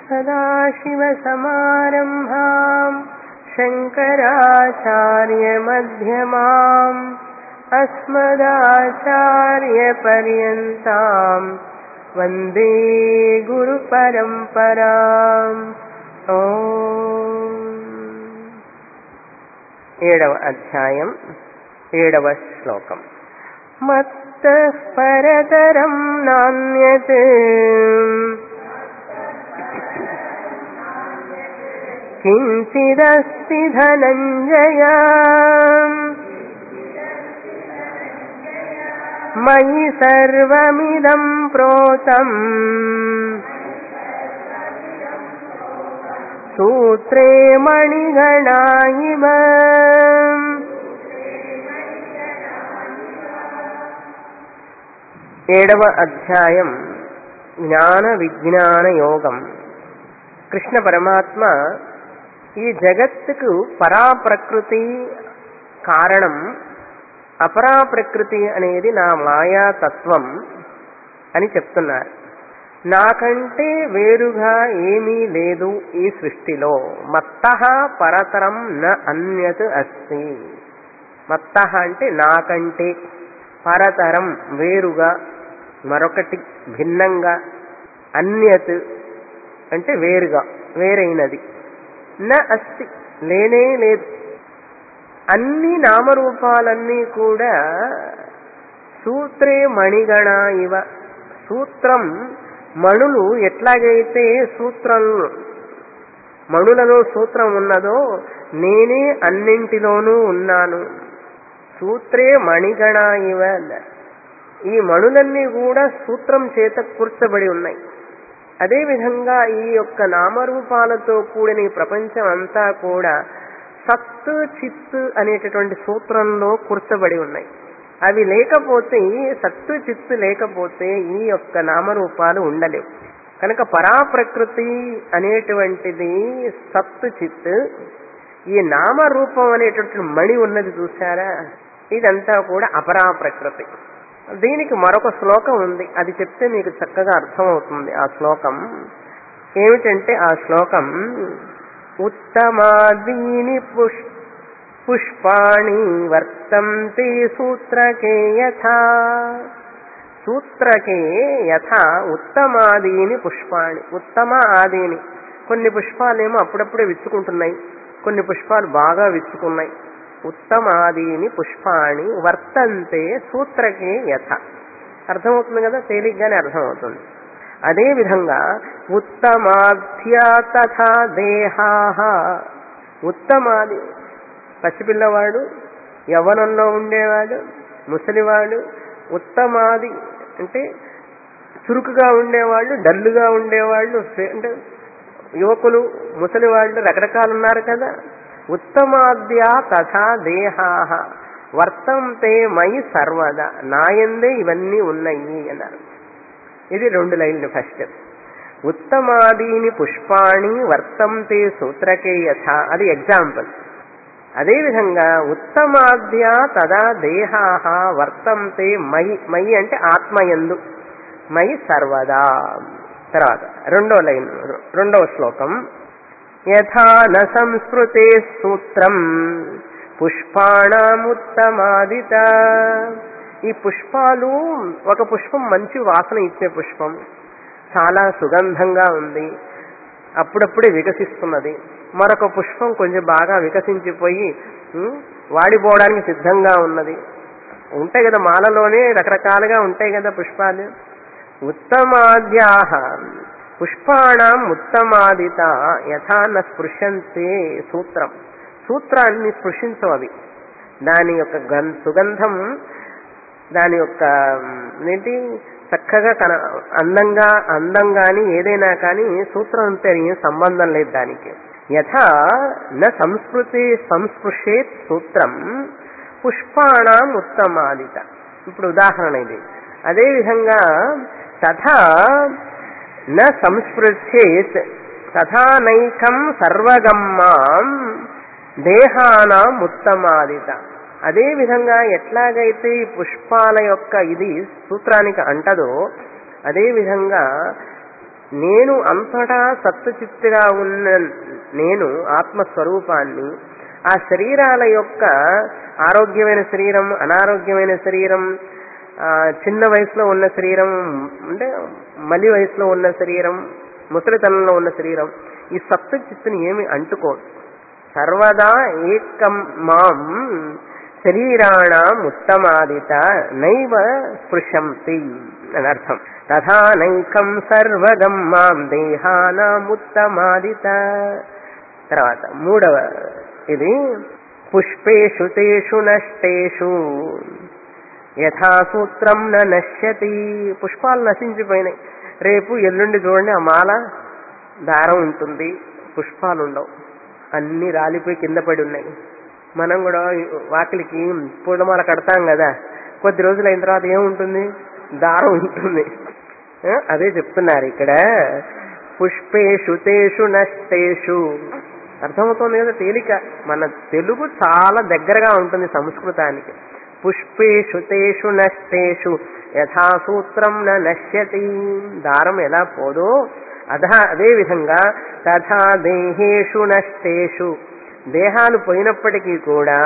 सदाशिवसमारम्भाम् शङ्कराचार्यमध्यमाम् अस्मदाचार्यपर्यन्ताम् वन्दे गुरुपरम्पराम् ఓ ఏడవ అధ్యాయం ఏడవ శ్లోకం మత్త పరతరం నాణ్యత్ కించిదస్తి ధనంజయ మయి సర్వమిదం ప్రోతం సూత్రే మణిగణా ఇవ ఏడవ అధ్యాయం జ్ఞాన విజ్ఞాన యోగం కృష్ణ పరమాత్మ ఈ జగత్తుకు పరాప్రకృతి కారణం అపరాప్రకృతి అనేది నా మాయా తత్వం అని చెప్తున్నారు నాకంటే వేరుగా ఏమీ లేదు ఈ సృష్టిలో మత్త పరతరం న అన్యత్ అస్తి మత్త అంటే నాకంటే పరతరం వేరుగా మరొకటి భిన్నంగా అన్యత్ అంటే వేరుగా వేరైనది న అస్తి లేనే లేదు అన్ని నామరూపాలన్నీ కూడా సూత్రే మణిగణ ఇవ సూత్రం మణులు ఎట్లాగైతే సూత్రం మణులలో సూత్రం ఉన్నదో నేనే అన్నింటిలోనూ ఉన్నాను సూత్రే మణిగణ ఇవ ఈ మణులన్నీ కూడా సూత్రం చేత కూర్చబడి ఉన్నాయి అదేవిధంగా ఈ యొక్క నామరూపాలతో కూడిన ఈ ప్రపంచం అంతా కూడా సత్ చిత్ అనేటటువంటి సూత్రంలో కూర్చబడి ఉన్నాయి అవి లేకపోతే సత్తు చిత్తు లేకపోతే ఈ యొక్క నామరూపాలు ఉండలేవు కనుక పరాప్రకృతి అనేటువంటిది సత్తు చిత్ ఈ నామరూపం అనేటటువంటి మణి ఉన్నది చూసారా ఇదంతా కూడా అపరాప్రకృతి దీనికి మరొక శ్లోకం ఉంది అది చెప్తే మీకు చక్కగా అర్థమవుతుంది ఆ శ్లోకం ఏమిటంటే ఆ శ్లోకం ఉత్తమాదీని పుష్ పుష్పాణి వర్తంతే సూత్రకే యథా సూత్రకే యథా ఉత్తమాదీని పుష్పాణి ఉత్తమ ఆదీని కొన్ని పుష్పాలేమో అప్పుడప్పుడే విచ్చుకుంటున్నాయి కొన్ని పుష్పాలు బాగా విచ్చుకున్నాయి ఉత్తమాదీని పుష్పాణి వర్తంతే సూత్రకే యథ అర్థమవుతుంది కదా తేలిగ్గానే అర్థమవుతుంది అదేవిధంగా ఉత్తమాధ్యా తథా దేహా ఉత్తమాది పసిపిల్లవాడు యవ్వనంలో ఉండేవాడు ముసలివాడు ఉత్తమాది అంటే చురుకుగా ఉండేవాళ్ళు డల్లుగా ఉండేవాళ్ళు అంటే యువకులు ముసలివాళ్ళు రకరకాలు ఉన్నారు కదా ఉత్తమాద్యా తథా దేహా వర్తంతే మై సర్వదా నాయందే ఇవన్నీ ఉన్నాయి అన్నారు ఇది రెండు లైన్లు ఫస్ట్ ఉత్తమాదీని పుష్పాణి వర్తంతే సూత్రకే యథ అది ఎగ్జాంపుల్ అదేవిధంగా ఉత్తమాద్య తదా దేహా వర్తంతే మయి మయి అంటే ఆత్మయందు మయి సర్వదా తర్వాత రెండో లైన్ రెండవ శ్లోకం యథా న సంస్కృతే సూత్రం పుష్పాణముత్తమాదిత ఈ పుష్పాలు ఒక పుష్పం మంచి వాసన ఇచ్చే పుష్పం చాలా సుగంధంగా ఉంది అప్పుడప్పుడే వికసిస్తున్నది మరొక పుష్పం కొంచెం బాగా వికసించిపోయి వాడిపోవడానికి సిద్ధంగా ఉన్నది ఉంటాయి కదా మాలలోనే రకరకాలుగా ఉంటాయి కదా పుష్పాలు ఉత్తమాద్యాహ పుష్పాణం ఉత్తమాదిత యథా న స్పృశంతే సూత్రం సూత్రాన్ని స్పృశించవు అవి దాని యొక్క గం సుగంధం దాని యొక్క ఏంటి చక్కగా కన అందంగా అందంగాని ఏదైనా కానీ సూత్రంతో ఏం సంబంధం లేదు దానికి యథా న సంస్కృతి సంస్పృశేత్ సూత్రం పుష్పాణం ఉత్తమాదిత ఇప్పుడు ఉదాహరణ ఇది అదేవిధంగా తథా న సంస్పృశేత్ తథా నైకం సర్వగమ్మాం దేహానాం ఉత్తమాదిత అదే విధంగా ఎట్లాగైతే ఈ పుష్పాల యొక్క ఇది సూత్రానికి అంటదో అదే విధంగా నేను అంతటా సత్తుచిత్తుగా ఉన్న నేను ఆత్మస్వరూపాన్ని ఆ శరీరాల యొక్క ఆరోగ్యమైన శరీరం అనారోగ్యమైన శరీరం ఆ, చిన్న వయసులో ఉన్న శరీరం అంటే మలి వయసులో ఉన్న శరీరం ముసలితనంలో ఉన్న శరీరం ఈ సత్తు చిత్తుని ఏమి అంటుకోదు సర్వదా ఏకం మాం శరీరాణం ఉత్తమాదిత నైవ స్పృశంతి అని అర్థం తథా నైకం సర్వగం మాం దేహానాముత్తమాదిత తర్వాత మూడవ ఇది పుష్పేషు తేషు నష్టేషు యథాసూత్రం న నశ్యతి పుష్పాలు నశించిపోయినాయి రేపు ఎల్లుండి చూడండి ఆ మాల దారం ఉంటుంది పుష్పాలు ఉండవు అన్ని రాలిపోయి కింద పడి ఉన్నాయి మనం కూడా వాకిలికి పూలమాల కడతాం కదా కొద్ది రోజులు అయిన తర్వాత ఏముంటుంది దారం ఉంటుంది ఆ, అదే చెప్తున్నారు ఇక్కడ పుష్పేషు తేషు నష్టేషు అర్థమవుతుంది కదా తేలిక మన తెలుగు చాలా దగ్గరగా ఉంటుంది సంస్కృతానికి పుష్పేషు తేషు నష్టేషు యథాసూత్రం న నశ్యతి దారం ఎలా పోదో అధ అదే విధంగా తథా దేహేషు నష్టేషు దేహాలు పోయినప్పటికీ కూడా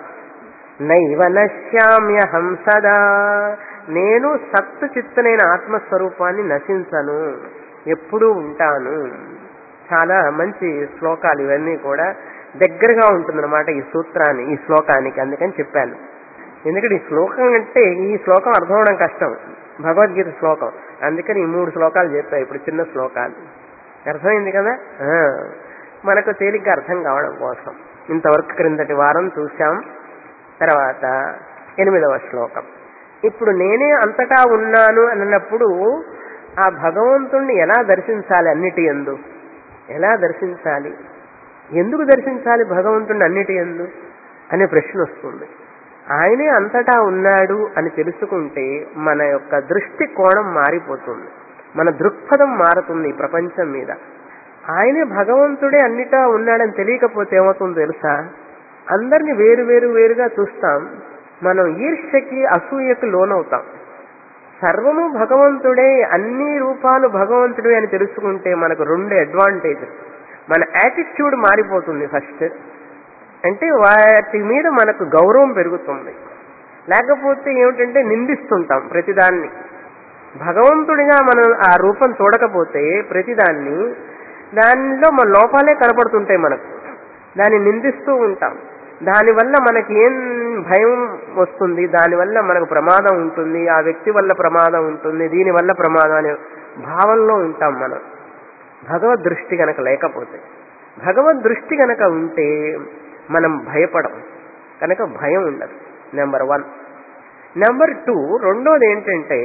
నైవ నశ్యామ్యహం సదా నేను సత్తు చిత్తనైన ఆత్మస్వరూపాన్ని నశించను ఎప్పుడూ ఉంటాను చాలా మంచి శ్లోకాలు ఇవన్నీ కూడా దగ్గరగా ఉంటుందన్నమాట ఈ సూత్రాన్ని ఈ శ్లోకానికి అందుకని చెప్పాను ఎందుకంటే ఈ శ్లోకం అంటే ఈ శ్లోకం అర్థం అవడం కష్టం భగవద్గీత శ్లోకం అందుకని ఈ మూడు శ్లోకాలు చెప్పాయి ఇప్పుడు చిన్న శ్లోకాలు అర్థమైంది కదా ఆ, మనకు తేలిగ్గా అర్థం కావడం కోసం ఇంతవరకు క్రిందటి వారం చూశాం తర్వాత ఎనిమిదవ శ్లోకం ఇప్పుడు నేనే అంతటా ఉన్నాను అన్నప్పుడు ఆ భగవంతుణ్ణి ఎలా దర్శించాలి అన్నిటి ఎందు ఎలా దర్శించాలి ఎందుకు దర్శించాలి భగవంతుణ్ణి అన్నిటి ఎందు అనే ప్రశ్న వస్తుంది ఆయనే అంతటా ఉన్నాడు అని తెలుసుకుంటే మన యొక్క దృష్టి కోణం మారిపోతుంది మన దృక్పథం మారుతుంది ఈ ప్రపంచం మీద ఆయనే భగవంతుడే అన్నిటా ఉన్నాడని తెలియకపోతే ఏమవుతుందో తెలుసా అందరిని వేరు వేరు వేరుగా చూస్తాం మనం ఈర్ష్యకి అసూయకి లోనవుతాం సర్వము భగవంతుడే అన్ని రూపాలు భగవంతుడే అని తెలుసుకుంటే మనకు రెండు అడ్వాంటేజెస్ మన యాటిట్యూడ్ మారిపోతుంది ఫస్ట్ అంటే వాటి మీద మనకు గౌరవం పెరుగుతుంది లేకపోతే ఏమిటంటే నిందిస్తుంటాం ప్రతిదాన్ని భగవంతుడిగా మనం ఆ రూపం చూడకపోతే ప్రతిదాన్ని దానిలో మన లోపాలే కనపడుతుంటాయి మనకు దాన్ని నిందిస్తూ ఉంటాం దానివల్ల మనకి ఏం భయం వస్తుంది దానివల్ల మనకు ప్రమాదం ఉంటుంది ఆ వ్యక్తి వల్ల ప్రమాదం ఉంటుంది దీని వల్ల ప్రమాదం అనే భావంలో ఉంటాం మనం భగవద్ దృష్టి గనక లేకపోతే భగవద్ దృష్టి గనక ఉంటే మనం భయపడం కనుక భయం ఉండదు నెంబర్ వన్ నెంబర్ టూ రెండోది ఏంటంటే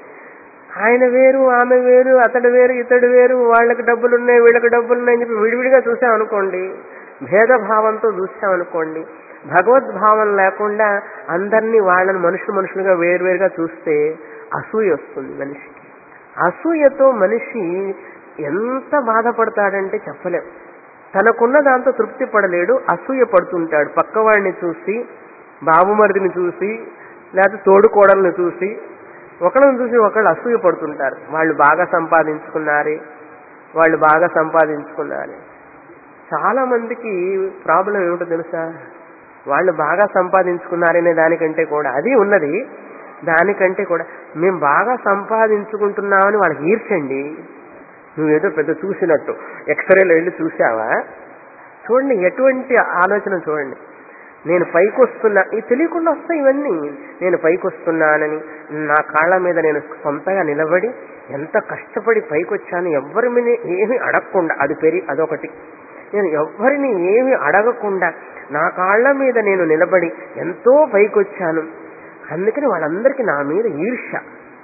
ఆయన వేరు ఆమె వేరు అతడు వేరు ఇతడు వేరు వాళ్ళకి డబ్బులు ఉన్నాయి వీళ్ళకి డబ్బులు ఉన్నాయని చెప్పి విడివిడిగా చూసామనుకోండి భేదభావంతో చూసామనుకోండి భగవద్భావం లేకుండా అందరినీ వాళ్ళని మనుషులు మనుషులుగా వేరువేరుగా చూస్తే అసూయ వస్తుంది మనిషికి అసూయతో మనిషి ఎంత బాధపడతాడంటే చెప్పలేం తనకున్న దాంతో తృప్తి పడలేడు అసూయ పడుతుంటాడు పక్కవాడిని చూసి బాబుమరిదిని చూసి లేకపోతే తోడుకోడల్ని చూసి ఒకళ్ళని చూసి ఒకళ్ళు అసూయ పడుతుంటారు వాళ్ళు బాగా సంపాదించుకున్నారే వాళ్ళు బాగా సంపాదించుకున్నారు చాలా మందికి ప్రాబ్లం ఏమిటో తెలుసా వాళ్ళు బాగా సంపాదించుకున్నారనే దానికంటే కూడా అది ఉన్నది దానికంటే కూడా మేము బాగా సంపాదించుకుంటున్నామని వాళ్ళకి ఈర్చండి నువ్వేదో పెద్ద చూసినట్టు ఎక్స్రేలో వెళ్ళి చూసావా చూడండి ఎటువంటి ఆలోచన చూడండి నేను పైకి వస్తున్నా ఇది తెలియకుండా వస్తాయి ఇవన్నీ నేను పైకి వస్తున్నానని నా కాళ్ళ మీద నేను సొంతగా నిలబడి ఎంత కష్టపడి పైకి వచ్చాను ఎవరి మీద ఏమీ అడగకుండా అది పెరి అదొకటి నేను ఎవ్వరిని ఏమి అడగకుండా నా కాళ్ళ మీద నేను నిలబడి ఎంతో పైకి వచ్చాను అందుకని వాళ్ళందరికీ నా మీద ఈర్ష్య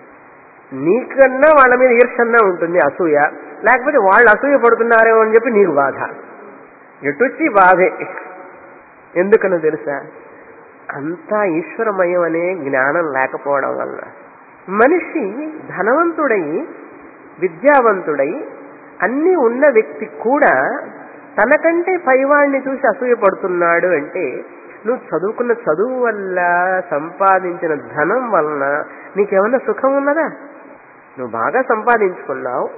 నీకన్నా వాళ్ళ మీద ఈర్షన్నా ఉంటుంది అసూయ లేకపోతే వాళ్ళు అసూయ పడుతున్నారేమో అని చెప్పి నీకు బాధ ఎటొచ్చి బాధే ఎందుకనో తెలుసా అంతా ఈశ్వరమయం అనే జ్ఞానం లేకపోవడం వల్ల మనిషి ధనవంతుడై విద్యావంతుడై అన్నీ ఉన్న వ్యక్తి కూడా తనకంటే పైవాడిని చూసి అసూయపడుతున్నాడు అంటే నువ్వు చదువుకున్న చదువు వల్ల సంపాదించిన ధనం వలన నీకేమన్నా సుఖం ఉన్నదా నువ్వు బాగా సంపాదించుకున్నావు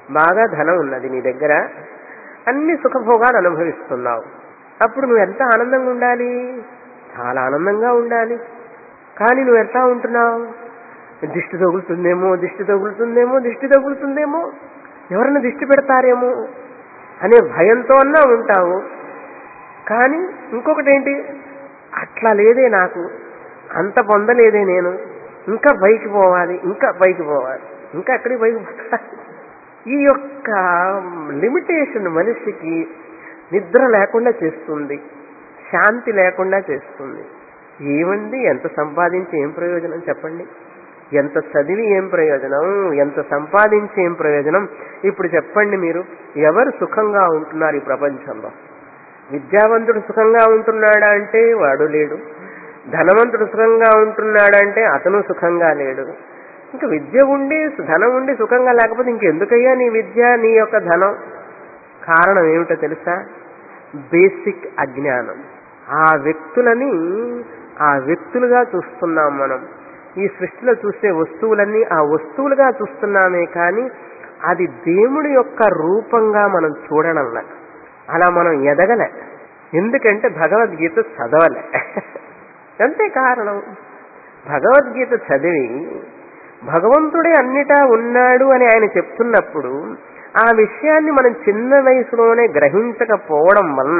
బాగా ధనం ఉన్నది నీ దగ్గర అన్ని సుఖభోగాలు అనుభవిస్తున్నావు అప్పుడు నువ్వు ఎంత ఆనందంగా ఉండాలి చాలా ఆనందంగా ఉండాలి కానీ నువ్వు ఎట్లా ఉంటున్నావు దిష్టి తగులుతుందేమో దిష్టి తగులుతుందేమో దిష్టి తగులుతుందేమో ఎవరైనా దిష్టి పెడతారేమో అనే భయంతో అన్నా ఉంటావు కానీ ఇంకొకటి ఏంటి అట్లా లేదే నాకు అంత పొందలేదే నేను ఇంకా పైకి పోవాలి ఇంకా పైకి పోవాలి ఇంకా ఎక్కడికి పైకి పోవాలి ఈ యొక్క లిమిటేషన్ మనిషికి నిద్ర లేకుండా చేస్తుంది శాంతి లేకుండా చేస్తుంది ఏమండి ఎంత సంపాదించి ఏం ప్రయోజనం చెప్పండి ఎంత చదివి ఏం ప్రయోజనం ఎంత సంపాదించి ఏం ప్రయోజనం ఇప్పుడు చెప్పండి మీరు ఎవరు సుఖంగా ఉంటున్నారు ఈ ప్రపంచంలో విద్యావంతుడు సుఖంగా ఉంటున్నాడా అంటే వాడు లేడు ధనవంతుడు సుఖంగా ఉంటున్నాడంటే అతను సుఖంగా లేడు ఇంకా విద్య ఉండి ధనం ఉండి సుఖంగా లేకపోతే ఇంకెందుకయ్యా నీ విద్య నీ యొక్క ధనం కారణం ఏమిటో తెలుసా బేసిక్ అజ్ఞానం ఆ వ్యక్తులని ఆ వ్యక్తులుగా చూస్తున్నాం మనం ఈ సృష్టిలో చూసే వస్తువులన్నీ ఆ వస్తువులుగా చూస్తున్నామే కానీ అది దేవుడి యొక్క రూపంగా మనం చూడడంలే అలా మనం ఎదగలే ఎందుకంటే భగవద్గీత చదవలే అంతే కారణం భగవద్గీత చదివి భగవంతుడే అన్నిటా ఉన్నాడు అని ఆయన చెప్తున్నప్పుడు ఆ విషయాన్ని మనం చిన్న వయసులోనే గ్రహించకపోవడం వలన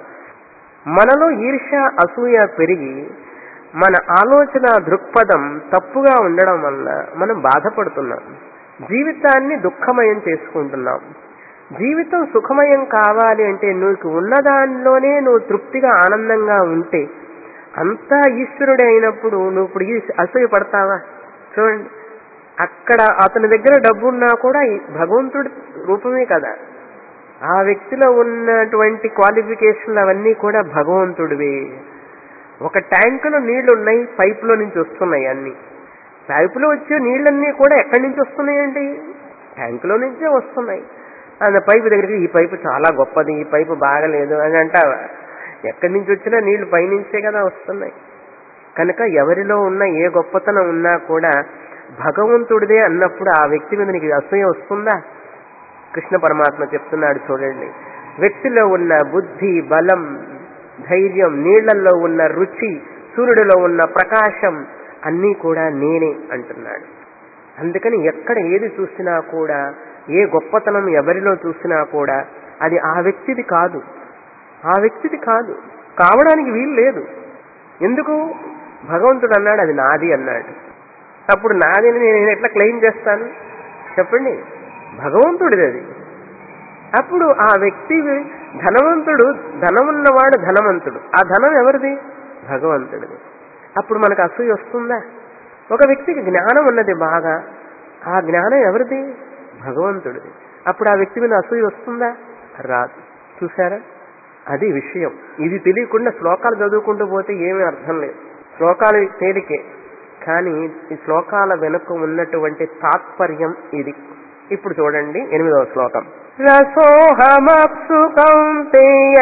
మనలో ఈర్ష అసూయ పెరిగి మన ఆలోచన దృక్పథం తప్పుగా ఉండడం వల్ల మనం బాధపడుతున్నాం జీవితాన్ని దుఃఖమయం చేసుకుంటున్నాం జీవితం సుఖమయం కావాలి అంటే నీకు ఉన్నదానిలోనే నువ్వు తృప్తిగా ఆనందంగా ఉంటే అంతా ఈశ్వరుడే అయినప్పుడు నువ్వు ఇప్పుడు ఈ అసూయ పడతావా చూడండి అక్కడ అతని దగ్గర డబ్బు ఉన్నా కూడా ఈ భగవంతుడి రూపమే కదా ఆ వ్యక్తిలో ఉన్నటువంటి క్వాలిఫికేషన్లు అవన్నీ కూడా భగవంతుడివే ఒక ట్యాంకులో నీళ్లు ఉన్నాయి పైపులో నుంచి వస్తున్నాయి అన్ని పైపులో వచ్చే నీళ్ళన్నీ కూడా ఎక్కడి నుంచి వస్తున్నాయండి ట్యాంకులో నుంచే వస్తున్నాయి அந்த పైపు దగ్గరికి ఈ పైపు చాలా గొప్పది ఈ పైపు బాగలేదు అని అంటావా ఎక్కడి నుంచి వచ్చినా నీళ్లు పైనుంచే కదా వస్తున్నాయి కనుక ఎవరిలో ఉన్న ఏ గొప్పతనం ఉన్నా కూడా భగవంతుడిదే అన్నప్పుడు ఆ వ్యక్తి మీద నీకు అసూయ వస్తుందా కృష్ణ పరమాత్మ చెప్తున్నాడు చూడండి వ్యక్తిలో ఉన్న బుద్ధి బలం ధైర్యం నీళ్లలో ఉన్న రుచి సూర్యుడిలో ఉన్న ప్రకాశం అన్నీ కూడా నేనే అంటున్నాడు అందుకని ఎక్కడ ఏది చూసినా కూడా ఏ గొప్పతనం ఎవరిలో చూసినా కూడా అది ఆ వ్యక్తిది కాదు ఆ వ్యక్తిది కాదు కావడానికి వీలు లేదు ఎందుకు భగవంతుడు అన్నాడు అది నాది అన్నాడు అప్పుడు నాదిని నేను ఎట్లా క్లెయిమ్ చేస్తాను చెప్పండి భగవంతుడిది అది అప్పుడు ఆ వ్యక్తి ధనవంతుడు ధనమున్నవాడు ధనవంతుడు ఆ ధనం ఎవరిది భగవంతుడిది అప్పుడు మనకు అసూయ వస్తుందా ఒక వ్యక్తికి జ్ఞానం ఉన్నది బాగా ఆ జ్ఞానం ఎవరిది భగవంతుడిది అప్పుడు ఆ వ్యక్తి మీద అసూయ వస్తుందా రాదు చూసారా అది విషయం ఇది తెలియకుండా శ్లోకాలు చదువుకుంటూ పోతే ఏమీ అర్థం లేదు శ్లోకాలు తేలికే కానీ ఈ శ్లోకాల వెనుక ఉన్నటువంటి తాత్పర్యం ఇది ఇప్పుడు చూడండి ఎనిమిదవ శ్లోకం రసోహమప్సు కౌంతేయ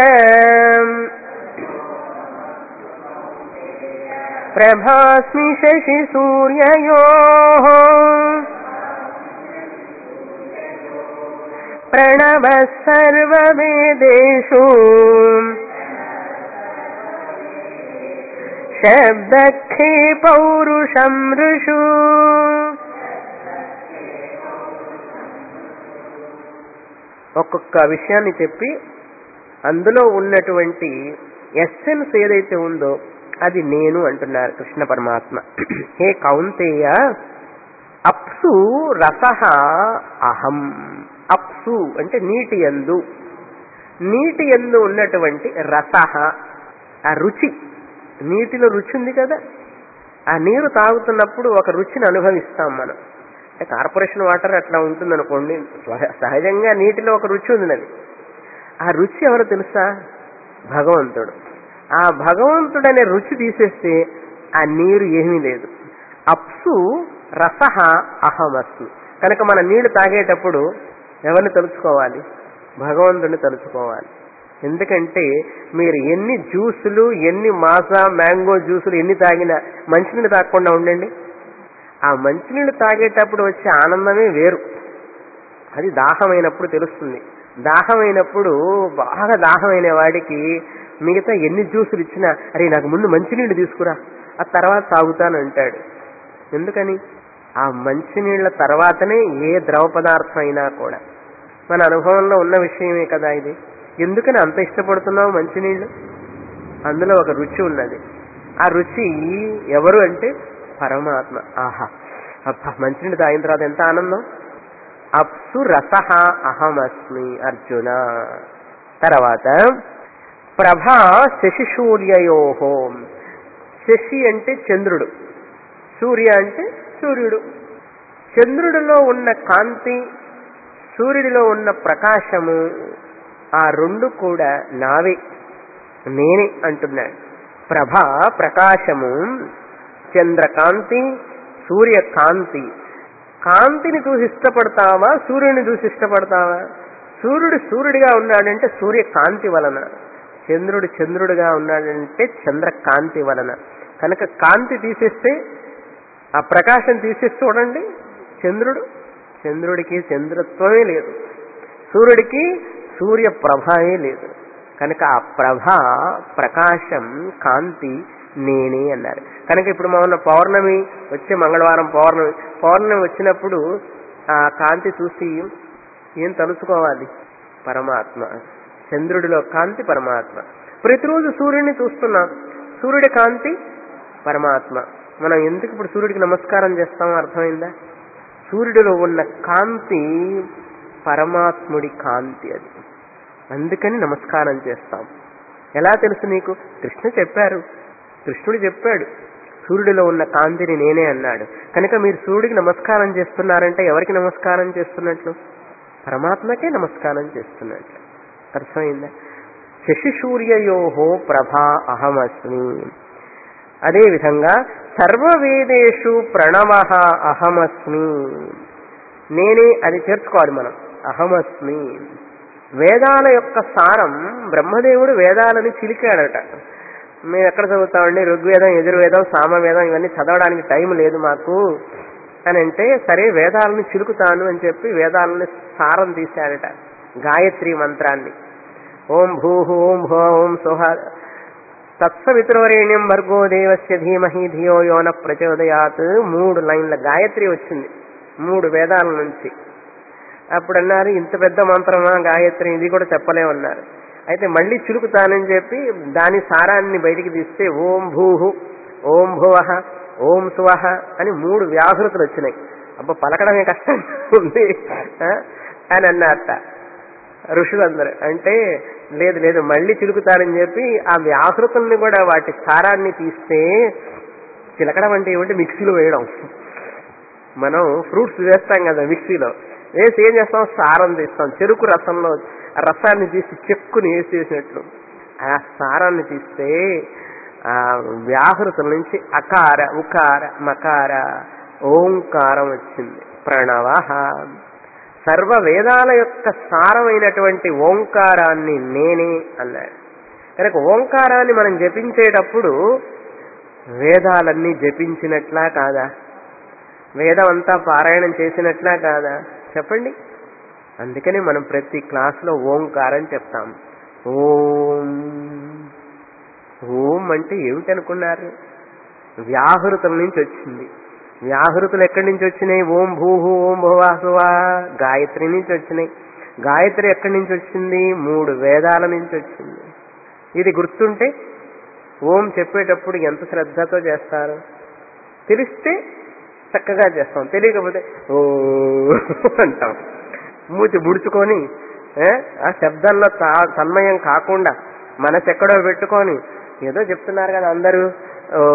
ప్రభాస్మి శశి సూర్యయో ప్రణవ సర్వవేదేషు శబ్దఖే పౌరుషం ఋషు ఒక్కొక్క విషయాన్ని చెప్పి అందులో ఉన్నటువంటి ఎస్సెన్స్ ఏదైతే ఉందో అది నేను అంటున్నారు కృష్ణ పరమాత్మ హే కౌంతేయ అప్సు రస అహం అప్సు అంటే నీటి ఎందు నీటి ఎందు ఉన్నటువంటి రస ఆ రుచి నీటిలో రుచి ఉంది కదా ఆ నీరు తాగుతున్నప్పుడు ఒక రుచిని అనుభవిస్తాం మనం అంటే కార్పొరేషన్ వాటర్ అట్లా ఉంటుంది అనుకోండి సహజంగా నీటిలో ఒక రుచి ఉంది అది ఆ రుచి ఎవరు తెలుసా భగవంతుడు ఆ భగవంతుడనే రుచి తీసేస్తే ఆ నీరు ఏమీ లేదు అప్సు రస అహమస్సు కనుక మన నీళ్లు తాగేటప్పుడు ఎవరిని తలుచుకోవాలి భగవంతుడిని తలుచుకోవాలి ఎందుకంటే మీరు ఎన్ని జ్యూసులు ఎన్ని మాసా మ్యాంగో జ్యూసులు ఎన్ని తాగినా మంచినీళ్ళు తాగకుండా ఉండండి ఆ మంచినీళ్ళు తాగేటప్పుడు వచ్చే ఆనందమే వేరు అది దాహమైనప్పుడు తెలుస్తుంది దాహమైనప్పుడు బాగా దాహమైన వాడికి మిగతా ఎన్ని జ్యూసులు ఇచ్చినా అరే నాకు ముందు మంచినీళ్ళు తీసుకురా ఆ తర్వాత తాగుతాను అంటాడు ఎందుకని ఆ మంచినీళ్ళ తర్వాతనే ఏ ద్రవ పదార్థం అయినా కూడా మన అనుభవంలో ఉన్న విషయమే కదా ఇది ఎందుకని అంత ఇష్టపడుతున్నావు మంచినీళ్ళు అందులో ఒక రుచి ఉన్నది ఆ రుచి ఎవరు అంటే పరమాత్మ ఆహా అబ్బా మంచినీళ్ళు తాగిన తర్వాత ఎంత ఆనందం అప్సు రస అహమస్మి అర్జున తర్వాత ప్రభా శశిసూర్యయోహో శశి అంటే చంద్రుడు సూర్య అంటే సూర్యుడు చంద్రుడిలో ఉన్న కాంతి సూర్యుడిలో ఉన్న ప్రకాశము ఆ రెండు కూడా నావే నేనే అంటున్నాడు ప్రభ ప్రకాశము చంద్రకాంతి సూర్యకాంతి కాంతిని చూసి ఇష్టపడతావా సూర్యుని చూసి ఇష్టపడతావా సూర్యుడు సూర్యుడిగా ఉన్నాడంటే సూర్యకాంతి వలన చంద్రుడు చంద్రుడిగా ఉన్నాడంటే చంద్రకాంతి వలన కనుక కాంతి తీసేస్తే ఆ ప్రకాశం తీసేసి చూడండి చంద్రుడు చంద్రుడికి చంద్రత్వమే లేదు సూర్యుడికి సూర్య ప్రభాయే లేదు కనుక ఆ ప్రభ ప్రకాశం కాంతి నేనే అన్నారు కనుక ఇప్పుడు మన పౌర్ణమి వచ్చే మంగళవారం పౌర్ణమి పౌర్ణమి వచ్చినప్పుడు ఆ కాంతి చూసి ఏం తలుచుకోవాలి పరమాత్మ చంద్రుడిలో కాంతి పరమాత్మ ప్రతిరోజు సూర్యుడిని చూస్తున్నాం సూర్యుడి కాంతి పరమాత్మ మనం ఎందుకు ఇప్పుడు సూర్యుడికి నమస్కారం చేస్తామో అర్థమైందా సూర్యుడిలో ఉన్న కాంతి పరమాత్ముడి కాంతి అది అందుకని నమస్కారం చేస్తాం ఎలా తెలుసు నీకు కృష్ణ చెప్పారు కృష్ణుడు చెప్పాడు సూర్యుడిలో ఉన్న కాంతిని నేనే అన్నాడు కనుక మీరు సూర్యుడికి నమస్కారం చేస్తున్నారంటే ఎవరికి నమస్కారం చేస్తున్నట్లు పరమాత్మకే నమస్కారం చేస్తున్నట్లు అర్థమైందా శశి సూర్యయోహో ప్రభా అహమస్మి అదేవిధంగా సర్వవేదేషు ప్రణవ అహమస్మి నేనే అది చేర్చుకోవాలి మనం అహమస్మి వేదాల యొక్క సారం బ్రహ్మదేవుడు వేదాలని చిలికాడట మేము ఎక్కడ చదువుతామండి ఋగ్వేదం యజుర్వేదం సామవేదం ఇవన్నీ చదవడానికి టైం లేదు మాకు అని అంటే సరే వేదాలను చిలుకుతాను అని చెప్పి వేదాలని సారం తీశాడట గాయత్రి మంత్రాన్ని ఓం భూ ఓం భో ఓం సుహ తత్సవితురవరేణ్యం భర్గో దేవస్య ధీమహి ధియో యోన ప్రచోదయాత్ మూడు లైన్ల గాయత్రి వచ్చింది మూడు వేదాల నుంచి అప్పుడు అన్నారు ఇంత పెద్ద మంత్రమా గాయత్రి ఇది కూడా చెప్పలేమన్నారు అయితే మళ్ళీ చురుకుతానని చెప్పి దాని సారాన్ని బయటికి తీస్తే ఓం భూహు ఓం భువ ఓం సువహ అని మూడు వ్యాహృతులు వచ్చినాయి అబ్బా పలకడమే కష్టం ఉంది ఆ? అని అన్నారట ఋషులందరూ అంటే లేదు లేదు మళ్ళీ చిలుకుతారని చెప్పి ఆ వ్యాహృతుల్ని కూడా వాటి సారాన్ని తీస్తే చిలకడం అంటే ఏమంటే మిక్సీలో వేయడం మనం ఫ్రూట్స్ వేస్తాం కదా మిక్సీలో వేసి ఏం చేస్తాం సారం తీస్తాం చెరుకు రసంలో ఆ రసాన్ని తీసి చెక్కుని వేసేసినట్లు ఆ సారాన్ని తీస్తే ఆ వ్యాహృతుల నుంచి అకార ఉకార మకార ఓంకారం వచ్చింది ప్రణవ సర్వ వేదాల యొక్క సారమైనటువంటి ఓంకారాన్ని నేనే అన్నాడు కనుక ఓంకారాన్ని మనం జపించేటప్పుడు వేదాలన్నీ జపించినట్లా కాదా వేదం అంతా పారాయణం చేసినట్లా కాదా చెప్పండి అందుకని మనం ప్రతి క్లాసులో ఓంకారం చెప్తాం ఓం ఓం అంటే ఏమిటనుకున్నారు వ్యాహృతుల నుంచి వచ్చింది వ్యాహృతులు ఎక్కడి నుంచి వచ్చినాయి ఓం భూహు ఓం భువాసువా గాయత్రి నుంచి వచ్చినాయి గాయత్రి ఎక్కడి నుంచి వచ్చింది మూడు వేదాల నుంచి వచ్చింది ఇది గుర్తుంటే ఓం చెప్పేటప్పుడు ఎంత శ్రద్ధతో చేస్తారు తెలిస్తే చక్కగా చేస్తాం తెలియకపోతే ఓ అంటాం మూతి ముడుచుకొని ఏ, ఆ శబ్దంలో తా- తన్మయం కాకుండా మనసు ఎక్కడో పెట్టుకొని ఏదో చెప్తున్నారు కదా అందరూ ఓ